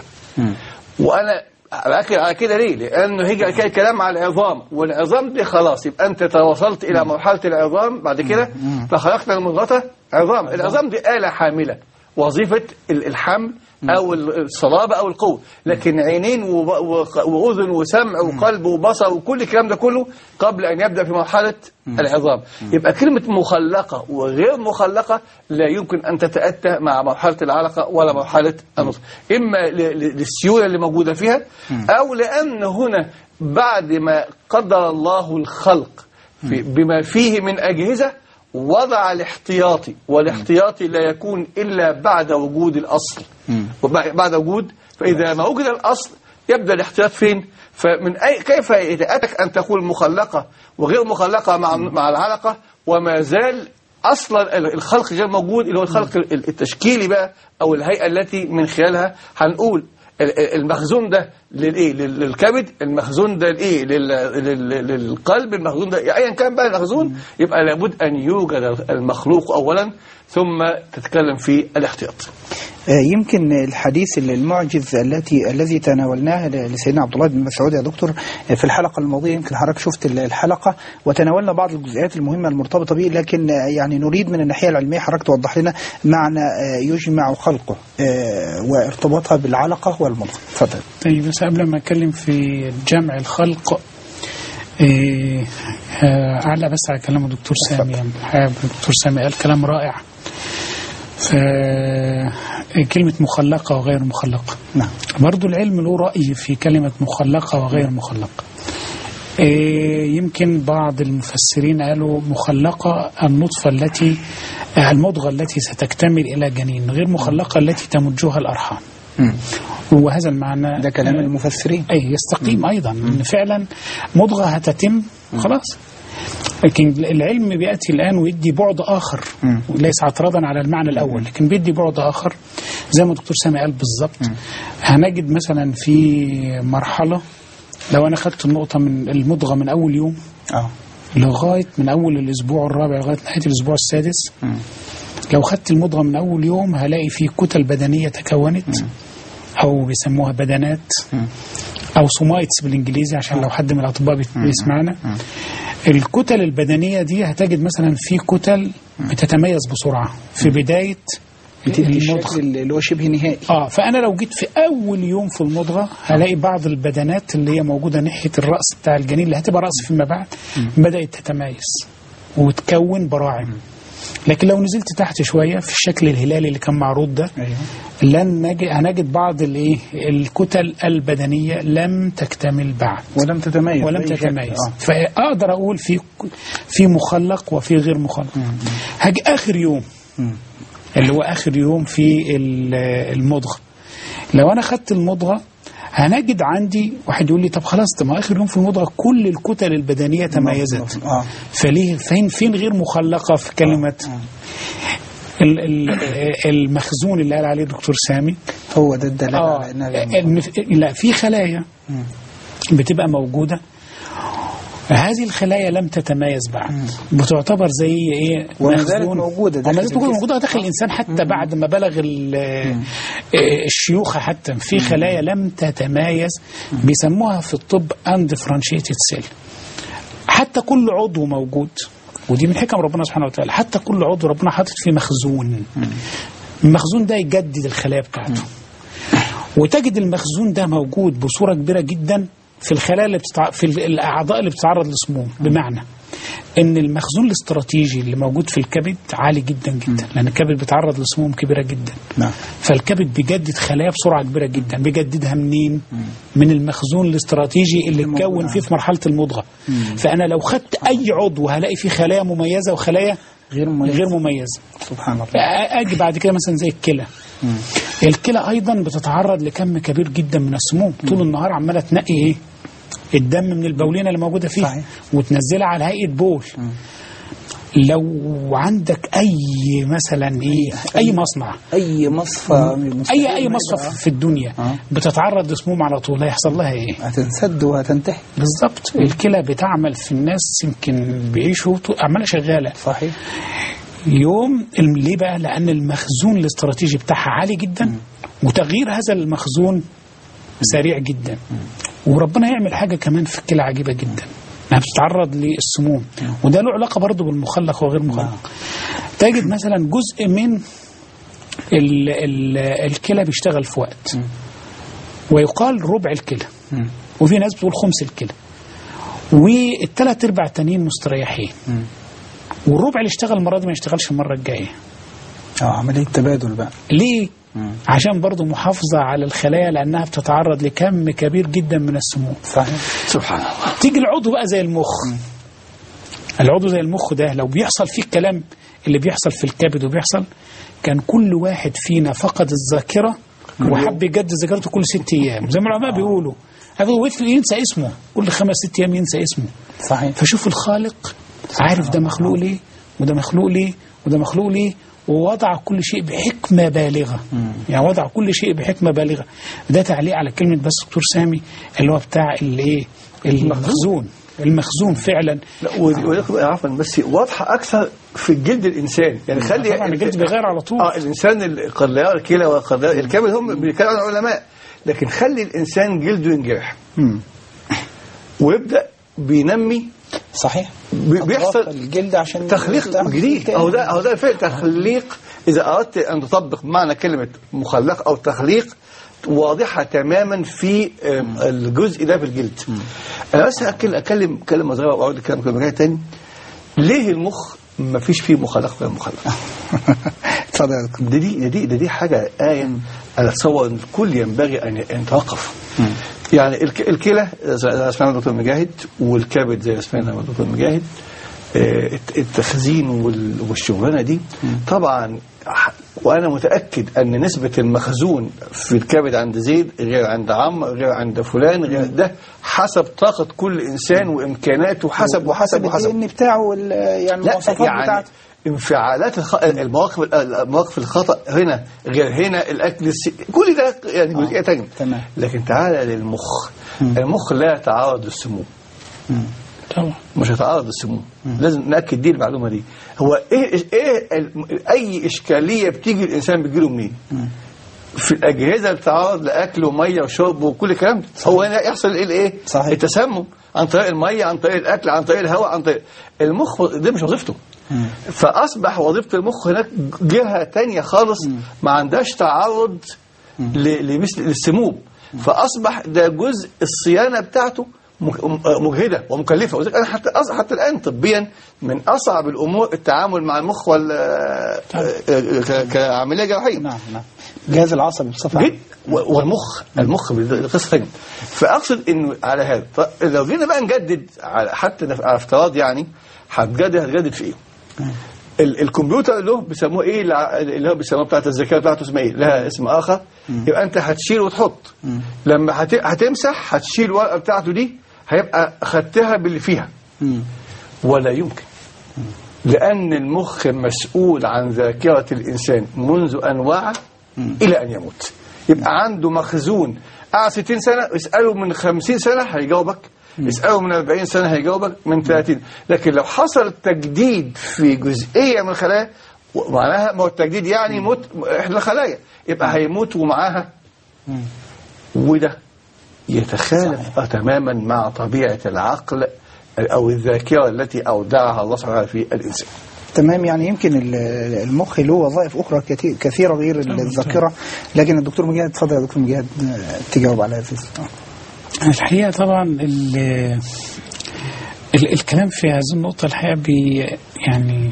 وانا باكد على كده ليه؟ لانه هيجي كده الكلام على العظام والعظام دي خلاص يبقى انت توصلت الى مرحله العظام بعد كده فخلقت المضغه عظام، العظام دي اله حامله وظيفه ال- الحمل او ال- الصلابه او القوه، لكن عينين وب- وق- واذن وسمع وقلب وبصر وكل الكلام ده كله قبل ان يبدا في مرحله العظام، يبقى كلمه مخلقه وغير مخلقه لا يمكن ان تتاتى مع مرحله العلقه ولا مرحله النصف، اما ل- ل- للسيوله اللي موجوده فيها او لان هنا بعد ما قدر الله الخلق في بما فيه من اجهزه وضع الاحتياطي والاحتياطي لا يكون إلا بعد وجود الأصل وبع- بعد وجود فإذا ما وجد الأصل يبدأ الاحتياط فين فمن أي كيف يتأتك أن تقول مخلقة وغير مخلقة مع مع العلقة وما زال اصلا ال- الخلق غير موجود اللي هو الخلق ال- التشكيلي بقى او الهيئه التي من خلالها هنقول ال- ال- المخزون ده للايه لل- للكبد المخزون ده لايه لل- لل- للقلب المخزون ده ايا كان بقى المخزون يبقى لابد ان يوجد المخلوق اولا ثم تتكلم في الاحتياط آه، يمكن الحديث المعجز التي الذي تناولناه ل- لسيدنا عبد الله بن مسعود يا دكتور آه، في الحلقه الماضيه يمكن حضرتك شفت ال- الحلقه وتناولنا بعض الجزئيات المهمه المرتبطه به لكن آه، يعني نريد من الناحيه العلميه حضرتك توضح لنا معنى آه، يجمع خلقه آه، وارتباطها بالعلقه والمضغه اتفضل طيب بس قبل ما اتكلم في جمع الخلق إيه ه- اعلق بس على كلام الدكتور سامي يعني حابب الدكتور سامي قال كلام رائع فكلمة مخلقة وغير مخلقة نعم برضو العلم له رأي في كلمة مخلقة وغير مخلقة إيه، يمكن بعض المفسرين قالوا مخلقة النطفة التي المضغة التي ستكتمل إلى جنين غير مخلقة التي تمجها الأرحام مم. وهذا المعنى ده كلام المفسرين أي يستقيم أيضا إن فعلا مضغة هتتم خلاص لكن العلم بيأتي الآن ويدي بعد آخر مم. ليس اعتراضا على المعنى الأول لكن بيدي بعد آخر زي ما الدكتور سامي قال بالظبط هنجد مثلا في مرحلة لو أنا خدت النقطة من المضغة من أول يوم اه لغاية من أول الأسبوع الرابع لغاية نهاية الأسبوع السادس مم. لو خدت المضغة من أول يوم هلاقي فيه كتل بدنية تكونت أو بيسموها بدنات مم. أو سومايتس بالإنجليزي عشان لو حد من الأطباء بيت- بيسمعنا الكتل البدنية دي هتجد مثلا في كتل بتتميز بسرعة في بداية بتدي المضغة الشكل اللي هو شبه نهائي اه فانا لو جيت في اول يوم في المضغه هلاقي بعض البدنات اللي هي موجوده ناحيه الراس بتاع الجنين اللي هتبقى راس فيما بعد بدات تتميز وتكون براعم لكن لو نزلت تحت شويه في الشكل الهلالي اللي كان معروض ده ايوه لن نجد هنجد بعض الايه الكتل البدنيه لم تكتمل بعد ولم تتميز ولم بأي شكل. تتميز آه. فاقدر اقول في في مخلق وفي غير مخلق هاجي اخر يوم مم. اللي هو اخر يوم في ال- المضغه لو انا خدت المضغه هنجد عندي واحد يقول لي طب خلاص طب ما اخر يوم في المضغه كل الكتل البدنيه تميزت اه فليه فين فين غير مخلقه في كلمه ال- ال- المخزون اللي قال عليه الدكتور سامي هو ده الدلاله اه على انها غير إن في- لا في خلايا بتبقى موجوده هذه الخلايا لم تتميز بعد بتعتبر زي ايه وما زالت مخزون. موجودة داخل وما زالت الجسم. موجوده داخل الانسان حتى بعد ما بلغ ال- آه، الشيوخه حتى في خلايا لم تتمايز بيسموها في الطب اندفرنشيتد سيل حتى كل عضو موجود ودي من حكم ربنا سبحانه وتعالى حتى كل عضو ربنا حاطط فيه مخزون المخزون ده يجدد الخلايا بتاعته وتجد المخزون ده موجود بصوره كبيره جدا في الخلايا اللي بتتع... في ال- الاعضاء اللي بتتعرض للسموم بمعنى ان المخزون الاستراتيجي اللي موجود في الكبد عالي جدا جدا لان الكبد بيتعرض لسموم كبيره جدا نعم فالكبد بيجدد خلايا بسرعه كبيره جدا بيجددها منين من المخزون الاستراتيجي اللي الموجود اتكون فيه عنده. في مرحله المضغه فانا لو خدت اي عضو هلاقي فيه خلايا مميزه وخلايا غير مميز غير مميزه سبحان الله اجي بعد كده مثلا زي الكلى الكلى ايضا بتتعرض لكم كبير جدا من السموم طول النهار عماله تنقي ايه الدم من البولينه اللي موجوده فيه صحيح. وتنزلها على هيئه بول لو عندك اي مثلا ايه اي مصنع اي مصفى اي اي مصفى في الدنيا آه. بتتعرض لسموم على طول هيحصل لها ايه هتنسد وهتنتهي بالظبط الكلى بتعمل في الناس يمكن بيعيشوا طول- عماله شغاله صحيح يوم الم- ليه بقى لان المخزون الاستراتيجي بتاعها عالي جدا وتغيير هذا المخزون سريع جدا وربنا يعمل حاجه كمان في الكلى عجيبه جدا انها بتتعرض للسموم وده له علاقه برضه بالمخلق وغير مخلق تجد مثلا جزء من ال ال الكلى بيشتغل في وقت ويقال ربع الكلى وفي ناس بتقول خمس الكلى والثلاث ارباع التانيين مستريحين والربع اللي اشتغل المره دي ما يشتغلش المره الجايه اه عمليه تبادل بقى ليه عشان برضو محافظة على الخلايا لأنها بتتعرض لكم كبير جدا من السموم صحيح سبحان الله تيجي العضو بقى زي المخ العضو زي المخ ده لو بيحصل فيه الكلام اللي بيحصل في الكبد وبيحصل كان كل واحد فينا فقد الذاكرة وحب يجدد ذاكرته كل ست أيام زي ما العلماء بيقولوا هذا هو ينسى اسمه كل خمس ست أيام ينسى اسمه صحيح فشوف الخالق عارف ده مخلوق ليه وده مخلوق ليه وده مخلوق ليه ووضع كل شيء بحكمة بالغة يعني وضع كل شيء بحكمة بالغة ده تعليق على كلمة بس دكتور سامي اللي هو بتاع الايه المخزون المخزون فعلا لا ولكن عفوا بس واضحه اكثر في الجلد الانسان يعني خلي طبعا الجلد بيغير على طول اه الانسان اللي قد لا يرى الكلى وقد لا الكبد هم بيتكلموا عن العلماء لكن خلي الانسان جلده ينجرح مم. ويبدا بينمي صحيح بي- بيحصل أطراف الجلد عشان تخليق تعمل جديد تاني. اهو ده اهو ده فعل تخليق اذا اردت ان تطبق معنى كلمه مخلق او تخليق واضحه تماما في آم، الجزء ده في الجلد انا بس أكل اكلم كلمه صغيره واقعد الكلام كلمه تاني ليه المخ ما فيش فيه مخلق ولا مخلق اتفضل يا دكتور. ده دي ده دي ده دي حاجه آية أنا أتصور أن الكل ينبغي أن أن يتوقف يعني الك- الكلى زي ما سمعنا الدكتور مجاهد والكبد زي ما سمعنا من الدكتور مجاهد آه، الت- التخزين وال- والشغلانه دي طبعا ح- وانا متاكد ان نسبه المخزون في الكبد عند زيد غير عند عمرو غير عند فلان غير ده حسب طاقه كل انسان وامكاناته حسب وحسب الدي وحسب ان بتاعه وال- يعني لا المواصفات يعني بتاعته انفعالات الخ... المواقف المواقف الخطا هنا غير هنا الاكل الس... كل ده يعني جزئيه تانية تمام. لكن تعالى للمخ المخ لا يتعرض للسموم طبعا مش هيتعرض للسموم لازم ناكد دي المعلومه دي هو ايه ايه ال- اي اشكاليه بتيجي الانسان بتجيله منين في الاجهزه اللي بتتعرض لاكل وميه وشرب وكل الكلام ده هو هنا يحصل ايه الايه صحيح. التسمم عن طريق الميه عن طريق الاكل عن طريق الهواء عن طريق المخ ده مش وظيفته فاصبح وظيفه المخ هناك جهه تانية خالص ما عندهاش تعرض ل- لمثل للسموم فاصبح ده جزء الصيانه بتاعته مج- مجهده ومكلفه وذلك انا حتى أص- حتى الان طبيا من اصعب الامور التعامل مع المخ ولا ك- كعمليه جراحيه نعم نعم الجهاز العصبي بصفه عامه جد و- والمخ المخ ده قصه ثانيه فاقصد انه على هذا طب لو جينا بقى نجدد على حتى نف- على افتراض يعني هتجدد هتجدد في ايه؟ ال- الكمبيوتر له بيسموه ايه الع- اللي هو بيسموه بتاعت الذاكره بتاعته اسمها ايه؟ لها اسم اخر يبقى انت هتشيل وتحط لما هت- هتمسح هتشيل الورقه بتاعته دي هيبقى خدتها باللي فيها مم. ولا يمكن لأن المخ مسؤول عن ذاكرة الإنسان منذ أن وعى إلى أن يموت يبقى عنده مخزون قعد 60 سنة اسأله من 50 سنة هيجاوبك اسأله من 40 سنة هيجاوبك من 30 لكن لو حصل تجديد في جزئية من الخلايا معناها ما هو التجديد يعني موت إحدى الخلايا يبقى هيموت ومعاها وده يتخالف تماما مع طبيعة العقل أو الذاكرة التي أودعها الله سبحانه وتعالى في الإنسان تمام يعني يمكن ال- المخ له وظائف اخرى كتي- كثيره غير الذاكره لكن الدكتور مجاهد اتفضل يا دكتور مجاهد آه، تجاوب على هذا السؤال. الحقيقة طبعا ال ال الكلام في هذه النقطة الحقيقة بي يعني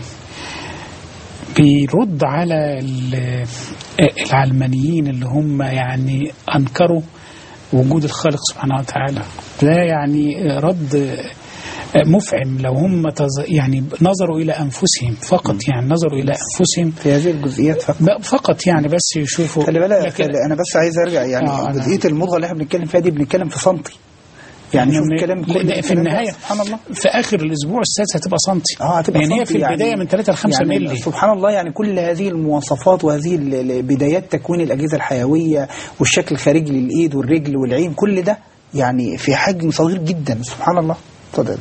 بيرد على ال- العلمانيين اللي هم يعني أنكروا وجود الخالق سبحانه وتعالى ده يعني رد مفعم لو هم تز- يعني نظروا إلى أنفسهم فقط يعني نظروا إلى أنفسهم في هذه الجزئيات فقط ب- فقط يعني بس يشوفوا خلي بالك لكن- خلي انا بس عايز ارجع يعني آه، أنا- جزئيه المضغه اللي احنا بنتكلم فيها دي بنتكلم في سنتي يعني شوف من- الكلام كل لأن في الكلام ده، النهاية سبحان الله في آخر الأسبوع السادس هتبقى سنتي اه هتبقى يعني هي سنتي في البداية من 3 ل 5 يعني مللي سبحان الله يعني كل هذه المواصفات وهذه ال- ال- بدايات تكوين الأجهزة الحيوية والشكل الخارجي للإيد والرجل والعين كل ده يعني في حجم صغير جدا سبحان الله اتفضل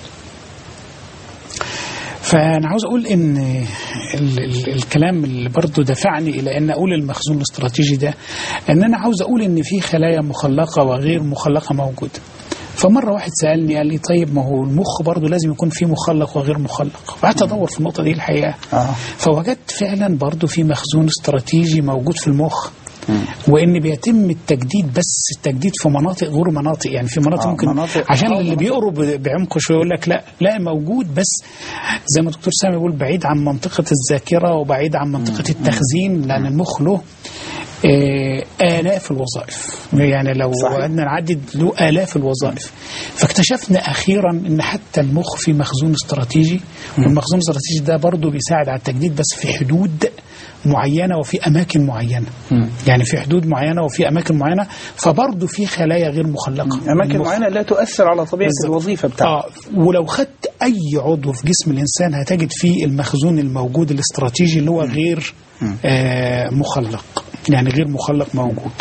فأنا عاوز أقول إن ال ال الكلام اللي برضه دفعني إلى أن أقول المخزون الاستراتيجي ده أن أنا عاوز أقول إن في خلايا مخلقة وغير مخلقة موجودة فمرة واحد سألني قال لي طيب ما هو المخ برضه لازم يكون فيه مخلق وغير مخلق فقعدت أدور في النقطة دي الحقيقة آه. فوجدت فعلا برضه في مخزون استراتيجي موجود في المخ وان بيتم التجديد بس التجديد في مناطق غير مناطق يعني في مناطق آه، ممكن مناطق- عشان آه، اللي مناطق. بيقروا ب- بعمق شويه يقول لك لا لا موجود بس زي ما الدكتور سامي بيقول بعيد عن منطقه الذاكره وبعيد عن منطقه التخزين لان المخ له آه، آلاف الوظائف يعني لو صحيح. قعدنا نعدد له آلاف الوظائف فاكتشفنا أخيرا أن حتى المخ في مخزون استراتيجي والمخزون الاستراتيجي ده برضه بيساعد على التجديد بس في حدود معينة وفي أماكن معينة يعني في حدود معينة وفي أماكن معينة فبرضه في خلايا غير مخلقة أماكن المخ- معينة لا تؤثر على طبيعة بالظبط. الوظيفة بتاعته آه ولو خدت أي عضو في جسم الإنسان هتجد فيه المخزون الموجود الاستراتيجي اللي هو غير آه مخلق يعني غير مخلق موجود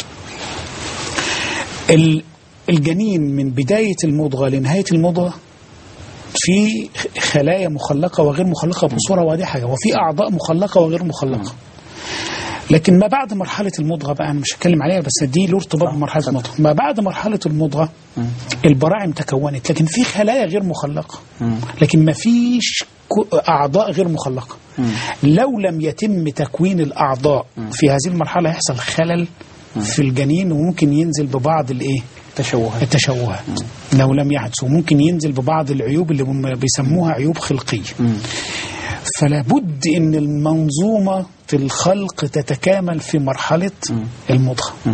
ال- الجنين من بداية المضغة لنهاية المضغة في خلايا مخلقة وغير مخلقة بصورة واضحة وفي أعضاء مخلقة وغير مخلقة لكن ما بعد مرحلة المضغة بقى أنا مش هتكلم عليها بس دي له ارتباط بمرحلة المضغة ما بعد مرحلة المضغة البراعم تكونت لكن في خلايا غير مخلقة لكن ما فيش كو- أعضاء غير مخلقة لو لم يتم تكوين الأعضاء في هذه المرحلة يحصل خلل في الجنين وممكن ينزل ببعض الايه تشوهات التشوهات لو لم يحدث وممكن ينزل ببعض العيوب اللي هم بيسموها عيوب خلقية فلا بد ان المنظومة الخلق تتكامل في مرحلة المضغة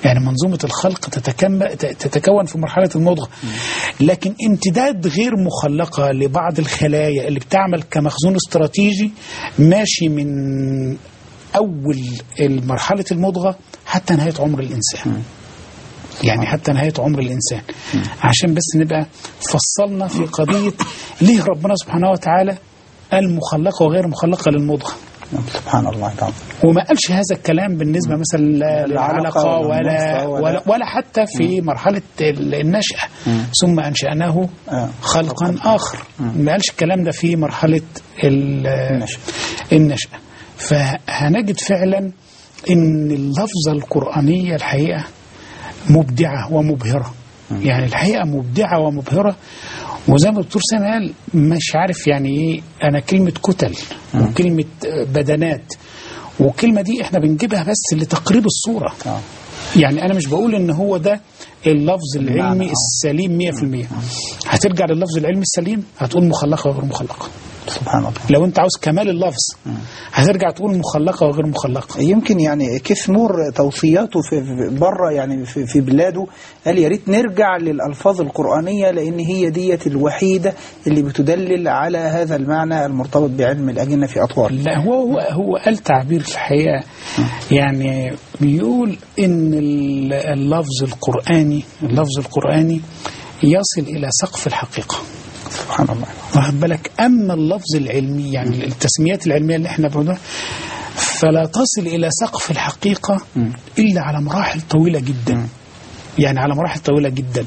يعني منظومة الخلق تتكم- ت- تتكون في مرحلة المضغة لكن امتداد غير مخلقة لبعض الخلايا اللي بتعمل كمخزون استراتيجي ماشي من أول مرحلة المضغة حتى نهاية عمر الإنسان يعني حتى نهاية عمر الإنسان عشان بس نبقى فصلنا في قضية ليه ربنا سبحانه وتعالى قال مخلقة وغير مخلقة للمضغة سبحان الله العظيم وما قالش هذا الكلام بالنسبة مثلا لا للعلقة للعلقة ولا ولا, المضغة ولا- ولا, ولا حتى في مرحلة ال- النشأة ثم أنشأناه آه. خلقا آخر ما قالش الكلام ده في مرحلة ال- النشأة. النشأة فهنجد فعلا ان اللفظة القرآنية الحقيقة مبدعة ومبهرة يعني الحقيقة مبدعة ومبهرة وزي ما الدكتور سامي قال مش عارف يعني ايه انا كلمة كتل وكلمة بدنات والكلمة دي احنا بنجيبها بس لتقريب الصورة آه. يعني انا مش بقول ان هو ده اللفظ العلمي المعنى، آه. السليم 100% هترجع لللفظ العلمي السليم هتقول مخلقة وغير مخلقة سبحان الله لو انت عاوز كمال اللفظ هترجع تقول مخلقة وغير مخلقة يمكن يعني كثمور توصياته في في- بره يعني في, في بلاده قال يا ريت نرجع للالفاظ القرانيه لان هي ديت الوحيده اللي بتدلل على هذا المعنى المرتبط بعلم الاجنه في اطوار لا هو هو, هو قال تعبير في الحقيقة يعني بيقول ان ال- اللفظ القرآني اللفظ القرآني يصل إلى سقف الحقيقة سبحان الله واخد بالك أما اللفظ العلمي يعني التسميات العلمية اللي احنا بنقولها فلا تصل إلى سقف الحقيقة إلا على مراحل طويلة جدا يعني على مراحل طويلة جدا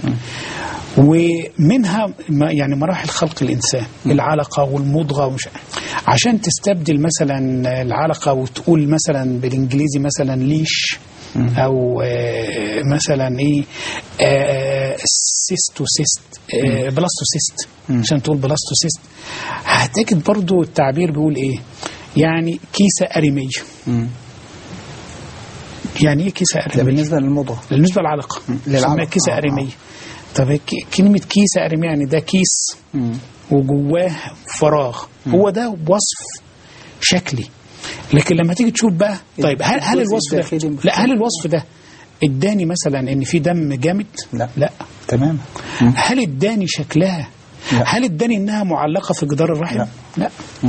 ومنها ما- يعني مراحل خلق الإنسان العلقة والمضغة ومش عشان تستبدل مثلا العلقة وتقول مثلا بالإنجليزي مثلا ليش أو آه، مثلا إيه آه، سيستوسيست آه، بلاستوسيست عشان تقول بلاستوسيست هتجد برضو التعبير بيقول إيه يعني كيسة أريمية يعني إيه كيسة ده أريمية؟ بالنسبه للمضغه بالنسبه للعلقه للعلقة. اسمها كيسه آه، اريميه طب ك- كلمه كيسه اريميه يعني ده كيس وجواه فراغ هو ده وصف شكلي لكن لما تيجي تشوف بقى طيب هل هل الجزء الوصف ده الداخلي مختلف. لا هل الوصف ده اداني مثلا ان في دم جامد لا. لا تمام هل اداني شكلها لا. هل اداني انها معلقه في جدار الرحم لا. لا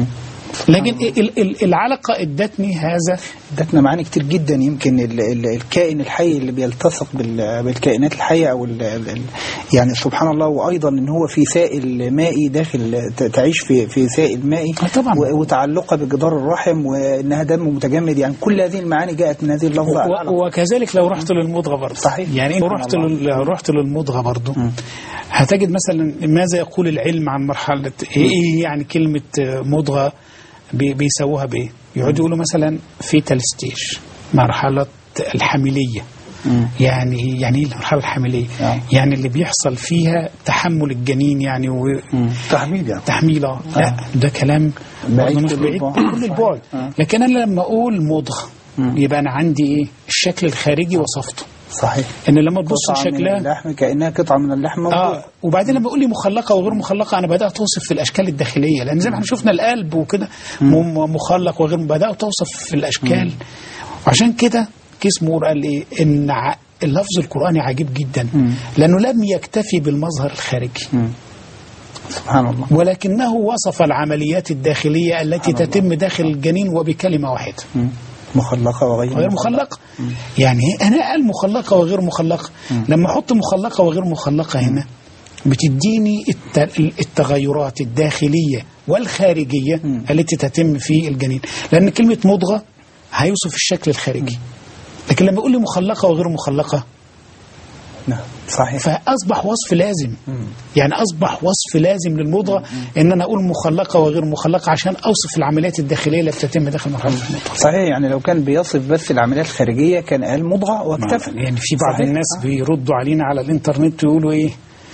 لكن ال- ال- العلقه ادتني هذا ادتنا معاني كتير جدا يمكن ال ال الكائن الحي اللي بيلتصق بال- بالكائنات الحيه او ال ال ال يعني سبحان الله وايضا ان هو في سائل مائي داخل ت- تعيش في في سائل مائي آه طبعا. و- وتعلقها بجدار الرحم وانها دم متجمد يعني كل هذه المعاني جاءت من هذه اللفظه و- العلقة. وكذلك لو رحت للمضغه برضه صحيح. يعني لو سبحان رحت الله. لل- لو رحت للمضغه برضه هتجد مثلا ماذا يقول العلم عن مرحله ايه إيه يعني كلمه مضغه بي- بيسووها بايه؟ يقعدوا يقولوا مثلا فيتال ستيج مرحله الحمليه يعني يعني ايه المرحله الحمليه؟ آه. يعني اللي بيحصل فيها تحمل الجنين يعني و... تحميل يعني تحميله لا ده كلام بعيد برضه مش كل بعيد البعد. كل البعد لكن انا لما اقول مضغه يبقى انا عندي ايه الشكل الخارجي وصفته صحيح ان لما تبص قطعة من لشكلها اللحم كانها قطعه من اللحم موجودة. اه وبعدين لما يقول لي مخلقه وغير مخلقه انا بدات اوصف في الاشكال الداخليه لان زي ما احنا شفنا القلب وكده م- مخلق وغير بدات اوصف في الاشكال وعشان كده كيس مور قال ايه ان ع- اللفظ القراني عجيب جدا لانه لم يكتفي بالمظهر الخارجي سبحان الله ولكنه وصف العمليات الداخليه التي تتم داخل الجنين وبكلمه واحده مخلقه وغير غير مخلقة يعني هي- أنا قال مخلقة وغير مخلقة لما أحط مخلقة وغير مخلقة هنا بتديني الت- التغيرات الداخلية والخارجية التي تتم في الجنين لأن كلمة مضغة هيوصف الشكل الخارجي لكن لما يقول لي مخلقة وغير مخلقة نعم صحيح فأصبح وصف لازم يعني أصبح وصف لازم للمضغة إن أنا أقول مخلقة وغير مخلقة عشان أوصف العمليات الداخلية اللي بتتم داخل مرحلة المضغة صحيح يعني لو كان بيصف بس العمليات الخارجيه كان قال مضغه واكتفى يعني في بعض صحيح. الناس بيردوا علينا على الانترنت يقولوا ايه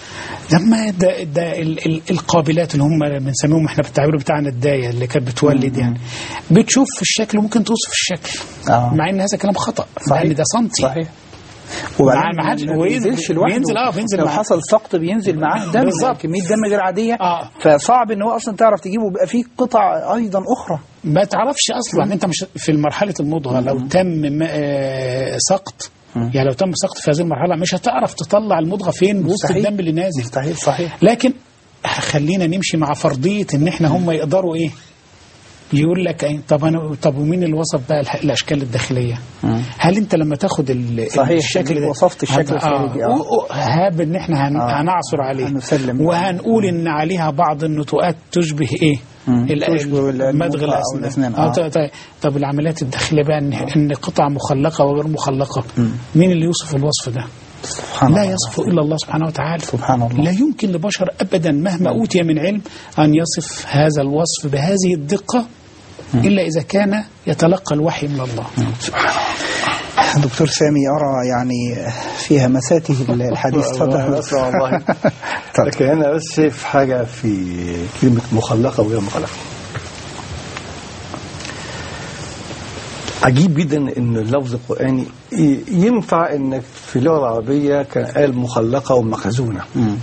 لما ده, ده ال ال القابلات اللي هم بنسميهم احنا بالتعبير بتاعنا الدايه اللي كانت بتولد يعني بتشوف في الشكل وممكن توصف الشكل آه. مع ان هذا كلام خطا صحيح. لان ده سنتي صحيح مع- ما حدش- ما وينزل- بينزلش لوحده بينزل- آه، بينزل لو معاه. حصل سقط بينزل معاه دم بالظبط. كميه دم غير عاديه آه. فصعب ان هو اصلا تعرف تجيبه بيبقى فيه قطع ايضا اخرى ما تعرفش اصلا انت مش في مرحله المضغه لو تم م- آه، سقط يعني لو تم سقط في هذه المرحله مش هتعرف تطلع المضغه فين وسط مستحيل. الدم اللي نازل مستحيل صحيح لكن خلينا نمشي مع فرضيه ان احنا هم يقدروا ايه يقول لك إيه؟ طب انا طب ومين اللي وصف بقى الح- الاشكال الداخليه؟ هل انت لما تاخد ال- صحيح، الشكل اللي ده وصفت الشكل هت- الخارجي، آه. آه. و- و- هاب ان احنا هن... آه. هنعثر عليه هنسلم. وهنقول ان عليها بعض النتوءات تشبه ايه؟ مم. ال- تشبه ال- المضغة مدغ أو الاسنان الأسنان، آه. آه. طيب- طيب طب العمليات الداخليه بقى ان, إن قطع مخلقه وغير مخلقه مين اللي يوصف الوصف ده؟ سبحان لا الله. يصف الا الله سبحانه وتعالى سبحان الله. لا يمكن لبشر ابدا مهما اوتي من علم ان يصف هذا الوصف بهذه الدقه الا اذا كان يتلقى الوحي من الله دكتور سامي أرى يعني في همساته الحديث والله تفضل. أسرع والله طيب. لكن أنا بس شايف حاجة في كلمة مخلقة وغير مخلقة عجيب جدا ان اللفظ القراني ي- ينفع انك في اللغه العربيه كان قال مخلقه ومخزونه مم.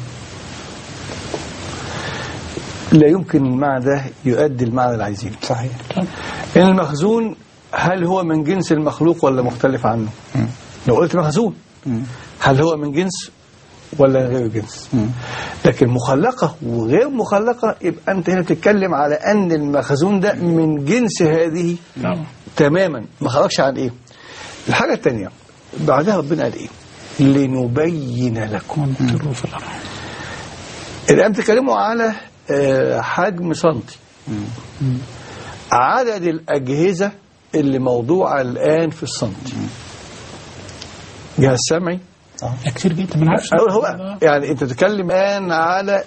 لا يمكن المعنى ده يؤدي المعنى اللي عايزينه صحيح ان المخزون هل هو من جنس المخلوق ولا مختلف عنه لو قلت مخزون مم. هل هو من جنس ولا غير جنس مم. لكن مخلقة وغير مخلقة يبقى أنت هنا بتتكلم على أن المخزون ده من جنس هذه نعم. تماما ما خرجش عن إيه الحاجة الثانية بعدها ربنا قال إيه لنبين لكم ونضطر في الأرض الآن بتتكلموا على آه، حجم سنتي عدد الأجهزة اللي موضوعة الآن في السنتي جهاز سمعي ده كتير جدا ما نعرفش أقول هو يعني انت تتكلم الان على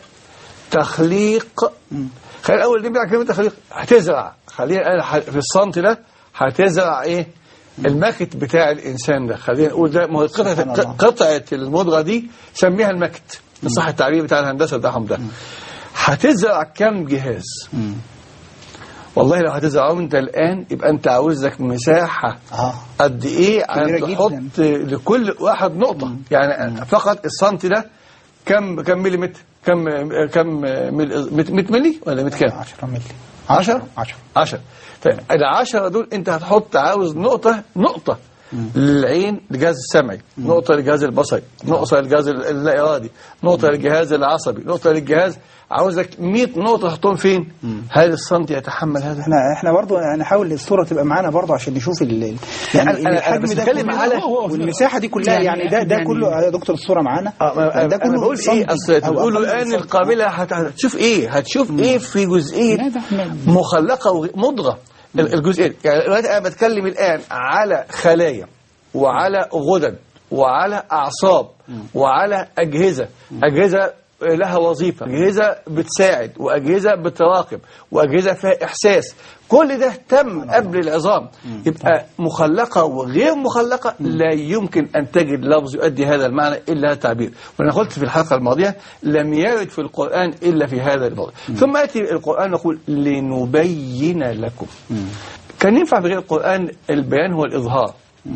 تخليق خلينا الاول نبدا على كلمه تخليق هتزرع خلينا الان ح- في السنتي ده هتزرع ايه المكت بتاع الانسان ده خلينا نقول ده ما هو سبحان قطعه الله. قطعه المضغه دي سميها المكت ده صح التعبير بتاع الهندسه بتاعهم ده هتزرع كم جهاز مم. والله لو هتزرعهم انت الان يبقى انت عاوز لك مساحه اه قد ايه كبيرة عشان تحط لكل واحد نقطة يعني فقط السنتي ده كم كم مليمتر كم كم مل- مت مت ملي ولا مت كام 10 مللي 10 10 10 العشرة دول انت هتحط عاوز نقطة نقطة للعين للجهاز السمعي نقطة للجهاز البصري نقطة للجهاز اللا إرادي نقطة للجهاز العصبي نقطة للجهاز عاوزك 100 نقطة تحطهم فين هل السنتي يتحمل هذا احنا احنا برضو نحاول الصوره تبقى معانا برضو عشان نشوف ال ال- يعني أنا- أنا- أنا الحجم بس ده بتكلم كله على- والمساحه دي كلها يعني- يعني ده ده يعني- كله يا دكتور الصوره معانا اه ما- ده انا بقول ايه سنتي اصل أو تقولوا أقل من الان سنتي. القابله هت- هتشوف ايه هتشوف ايه في جزئيه لا ده احنا مخلقه ومضغه ال- الجزئيه يعني دلوقتي انا بتكلم الان على خلايا وعلى غدد وعلى اعصاب وعلى اجهزه اجهزه لها وظيفه اجهزه بتساعد واجهزه بتراقب واجهزه فيها احساس كل ده تم قبل العظام يبقى مخلقه وغير مخلقه لا يمكن ان تجد لفظ يؤدي هذا المعنى الا هذا التعبير وانا قلت في الحلقه الماضيه لم يرد في القران الا في هذا الموضوع ثم ياتي القران يقول لنبين لكم كان ينفع في غير القران البيان هو الاظهار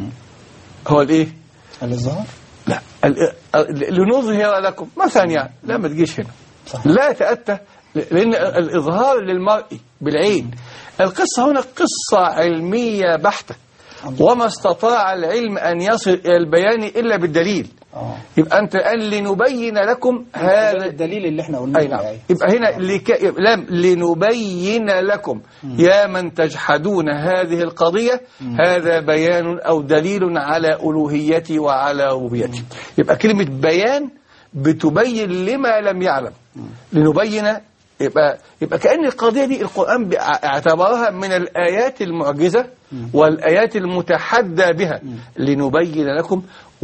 هو الايه الظهر لا ال- ال- لنظهر لكم مثلا يعني لا ما تجيش هنا صح. لا تأتى لأن الإظهار للمرء بالعين القصة هنا قصة علمية بحتة وما استطاع العلم أن يصل إلى البيان إلا بالدليل اه يبقى أنت الآن لنبين لكم ده هذا الدليل اللي احنا قلناه أي نعم يبقى هنا لك... لم لنبين لكم يا من تجحدون هذه القضية هذا بيان أو دليل على ألوهيتي وعلى ربوبيتي يبقى كلمة بيان بتبين لما لم يعلم لنبين يبقى يبقى كأن القضية دي القرآن بع- اعتبرها من الآيات المعجزة والآيات المتحدى بها لنبين لكم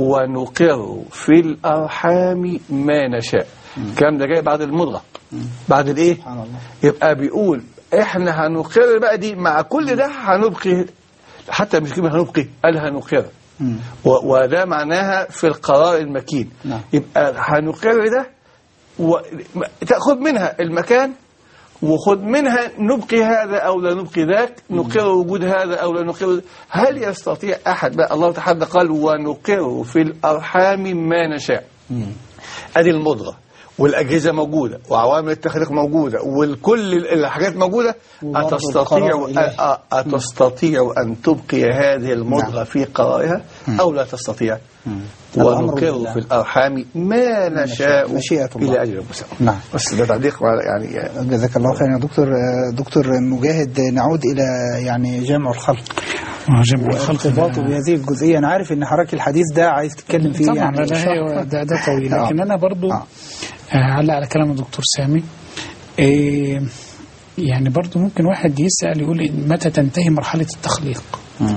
ونقر في الأرحام ما نشاء الكلام ده جاي بعد المضغة بعد الايه سبحان الله يبقى بيقول احنا هنقر بقى دي مع كل ده هنبقي حتى مش كلمة هنبقي قال هنقر مم. و- وده معناها في القرار المكين نعم. يبقى هنقر ده و... تأخذ منها المكان وخذ منها نبقي هذا أو لا نبقي ذاك نقر وجود هذا أو لا نقر هل يستطيع أحد بقى الله تعالى قال ونقر في الأرحام ما نشاء مم. ادي المضغه والاجهزه موجوده وعوامل التخليق موجوده وكل الحاجات موجوده وبرضه اتستطيع القرار إلهي. أ- أتستطيع أن تبقي هذه المضغة نعم. في قرارها أو لا تستطيع الأمر ونقر بالله. في الأرحام ما نشاء مشيئة الله. إلى أجل مسمى نعم. بس ده تعليق على- يعني جزاك الله خيرا يا دكتور آه، دكتور مجاهد نعود الى يعني جمع الخلق جمع الخلق وارتباطه بهذه الجزئيه انا عارف ان حضرتك الحديث ده عايز تتكلم فيه طبعا يعني لا ده, شرح. هي- ده, ده طويل آه. لكن انا برضو آه. آه، علق على كلام الدكتور سامي إيه يعني برضو ممكن واحد يسأل يقول لي متى تنتهي مرحلة التخليق مم.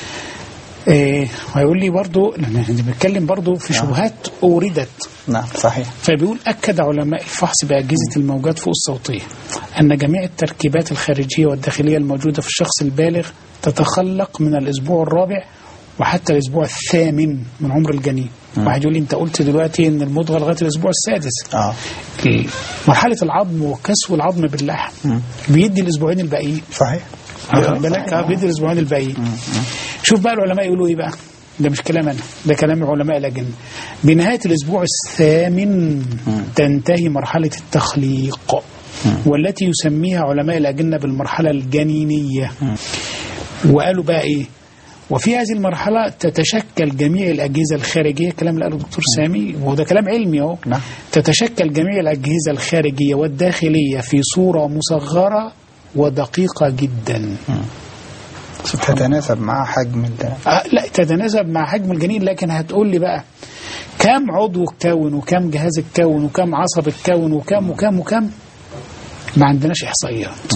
إيه ويقول لي برضو لأن احنا بنتكلم برضو في شبهات أوردت نعم صحيح فبيقول أكد علماء الفحص بأجهزة الموجات فوق الصوتية أن جميع التركيبات الخارجية والداخلية الموجودة في الشخص البالغ تتخلق من الأسبوع الرابع وحتى الأسبوع الثامن من عمر الجنين واحد يقول لي أنت قلت دلوقتي أن المضغة لغاية الأسبوع السادس اه مرحلة العظم وكسو العظم باللحم بيدي الأسبوعين الباقيين صحيح واخد بالك اه بيدي الأسبوعين الباقيين شوف بقى العلماء يقولوا إيه بقى ده مش كلام أنا ده كلام علماء الأجنة بنهاية الأسبوع الثامن تنتهي مرحلة التخليق والتي يسميها علماء الأجنة بالمرحلة الجنينية وقالوا بقى إيه وفي هذه المرحلة تتشكل جميع الأجهزة الخارجية كلام اللي قاله الدكتور سامي وهو ده كلام علمي أهو نعم. تتشكل جميع الأجهزة الخارجية والداخلية في صورة مصغرة ودقيقة جدا تتناسب مع حجم ال- آه لا تتناسب مع حجم الجنين لكن هتقول لي بقى كم عضو اتكون وكم جهاز اتكون وكم عصب اتكون وكم وكم وكم ما عندناش إحصائيات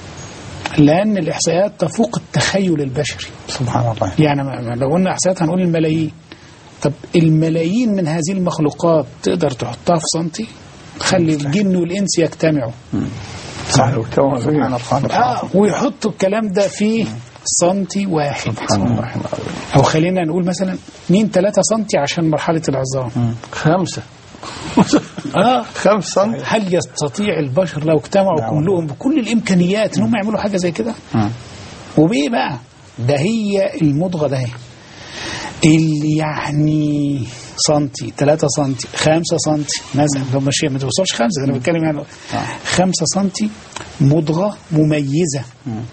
لأن الإحصائيات تفوق التخيل البشري سبحان الله يعني ما- ما- لو قلنا إحصائيات هنقول الملايين طب الملايين من هذه المخلوقات تقدر تحطها في سنتي خلي الجن والإنس يجتمعوا صحيح سبحان الخالق آه ويحطوا الكلام ده في سنتي واحد أو خلينا نقول مثلا 2 3 سنتي عشان مرحلة العظام خمسة آه خمس سم هل يستطيع البشر لو اجتمعوا نعم. كلهم بكل الإمكانيات إنهم يعملوا حاجة زي كده وبإيه بقى ده هي المضغة ده هي. اللي يعني سنتي 3 سنتي 5 سنتي مثلا لو ماشية ما توصلش 5 ده انا بتكلم يعني 5 سنتي مضغة مميزة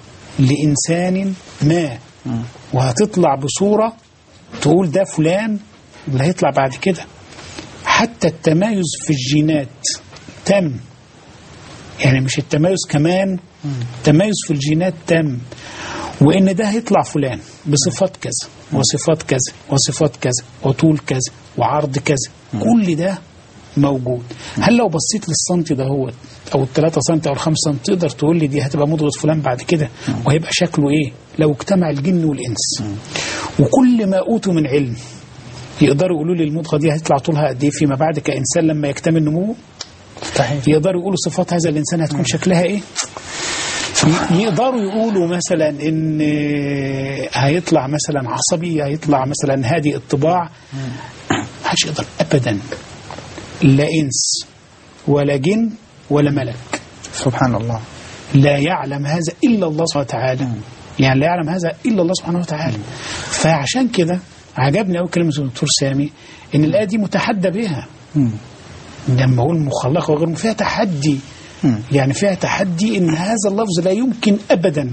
لإنسان ما وهتطلع بصورة تقول ده فلان اللي هيطلع بعد كده حتى التمايز في الجينات تم يعني مش التمايز كمان التمايز في الجينات تم وان ده هيطلع فلان بصفات كذا وصفات كذا وصفات كذا وطول كذا وعرض كذا كل ده موجود هل لو بصيت للسنتي ده هو او الثلاثة سنتي او الخمسة سنتي تقدر تقول لي دي هتبقى مضغة فلان بعد كده وهيبقى شكله ايه لو اجتمع الجن والانس وكل ما اوتوا من علم يقدروا يقولوا لي المضغة دي هتطلع طولها قد ايه فيما بعد كإنسان لما يكتمل نموه مستحيل يقدروا يقولوا صفات هذا الإنسان هتكون شكلها إيه يقدروا يقولوا مثلا إن هيطلع مثلا عصبي هيطلع مثلا هادي الطباع محدش يقدر أبدا لا إنس ولا جن ولا ملك سبحان الله لا يعلم هذا إلا الله سبحانه وتعالى يعني لا يعلم هذا إلا الله سبحانه وتعالى فعشان كده عجبني أوي كلمة الدكتور سامي إن الآية دي متحدى بها مم. لما أقول مخلقة وغير فيها تحدي مم. يعني فيها تحدي إن هذا اللفظ لا يمكن أبدا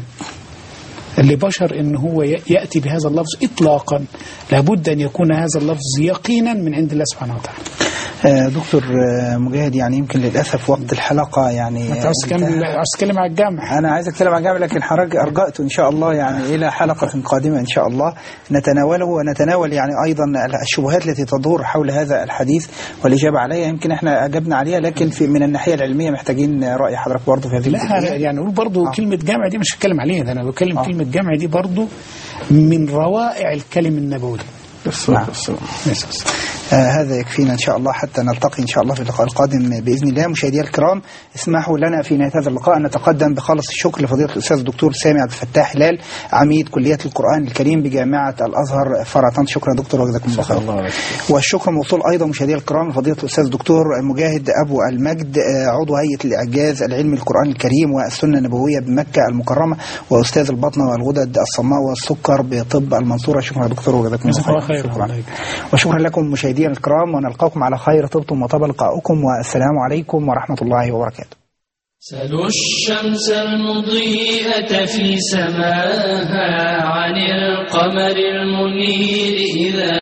لبشر إن هو ي- يأتي بهذا اللفظ إطلاقا لابد أن يكون هذا اللفظ يقينا من عند الله سبحانه وتعالى آه، دكتور آه، مجاهد يعني يمكن للأسف وقت الحلقة يعني أنت عاوز تكمل انتهى. عاوز تتكلم على الجامع أنا عايز أتكلم عن جامع لكن حضرتك أرجأت إن شاء الله يعني إلى حلقة قادمة إن شاء الله نتناوله ونتناول يعني أيضا الشبهات التي تدور حول هذا الحديث والإجابة عليها يمكن إحنا أجبنا عليها لكن في من الناحية العلمية محتاجين رأي حضرتك برضه في هذه لا الجزئية. يعني نقول برضو آه. كلمة جامع دي مش هتكلم عليها ده أنا بتكلم آه. كلمة جامع دي برضو من روائع الكلم النبوي نعم. آه هذا يكفينا إن شاء الله حتى نلتقي إن شاء الله في اللقاء القادم بإذن الله مشاهدينا الكرام اسمحوا لنا في نهاية هذا اللقاء أن نتقدم بخالص الشكر لفضيلة الأستاذ الدكتور سامي عبد الفتاح هلال عميد كلية القرآن الكريم بجامعة الأزهر فرع طنطا شكرا يا دكتور وجزاكم الله خير الله عليك. والشكر موصول أيضا مشاهدينا الكرام لفضيلة الأستاذ الدكتور مجاهد أبو المجد آه، عضو هيئة الإعجاز العلمي القرآن الكريم والسنة النبوية بمكة المكرمة وأستاذ البطنة والغدد الصماء والسكر بطب المنصورة شكرا يا دكتور وجزاكم الله جزاك الله خير خير شكرا وشكرا لكم مشاهدينا مشاهدينا الكرام ونلقاكم على خير طبتم وطاب لقاؤكم والسلام عليكم ورحمة الله وبركاته سلوا الشمس المضيئة في سماها عن القمر المنير إذا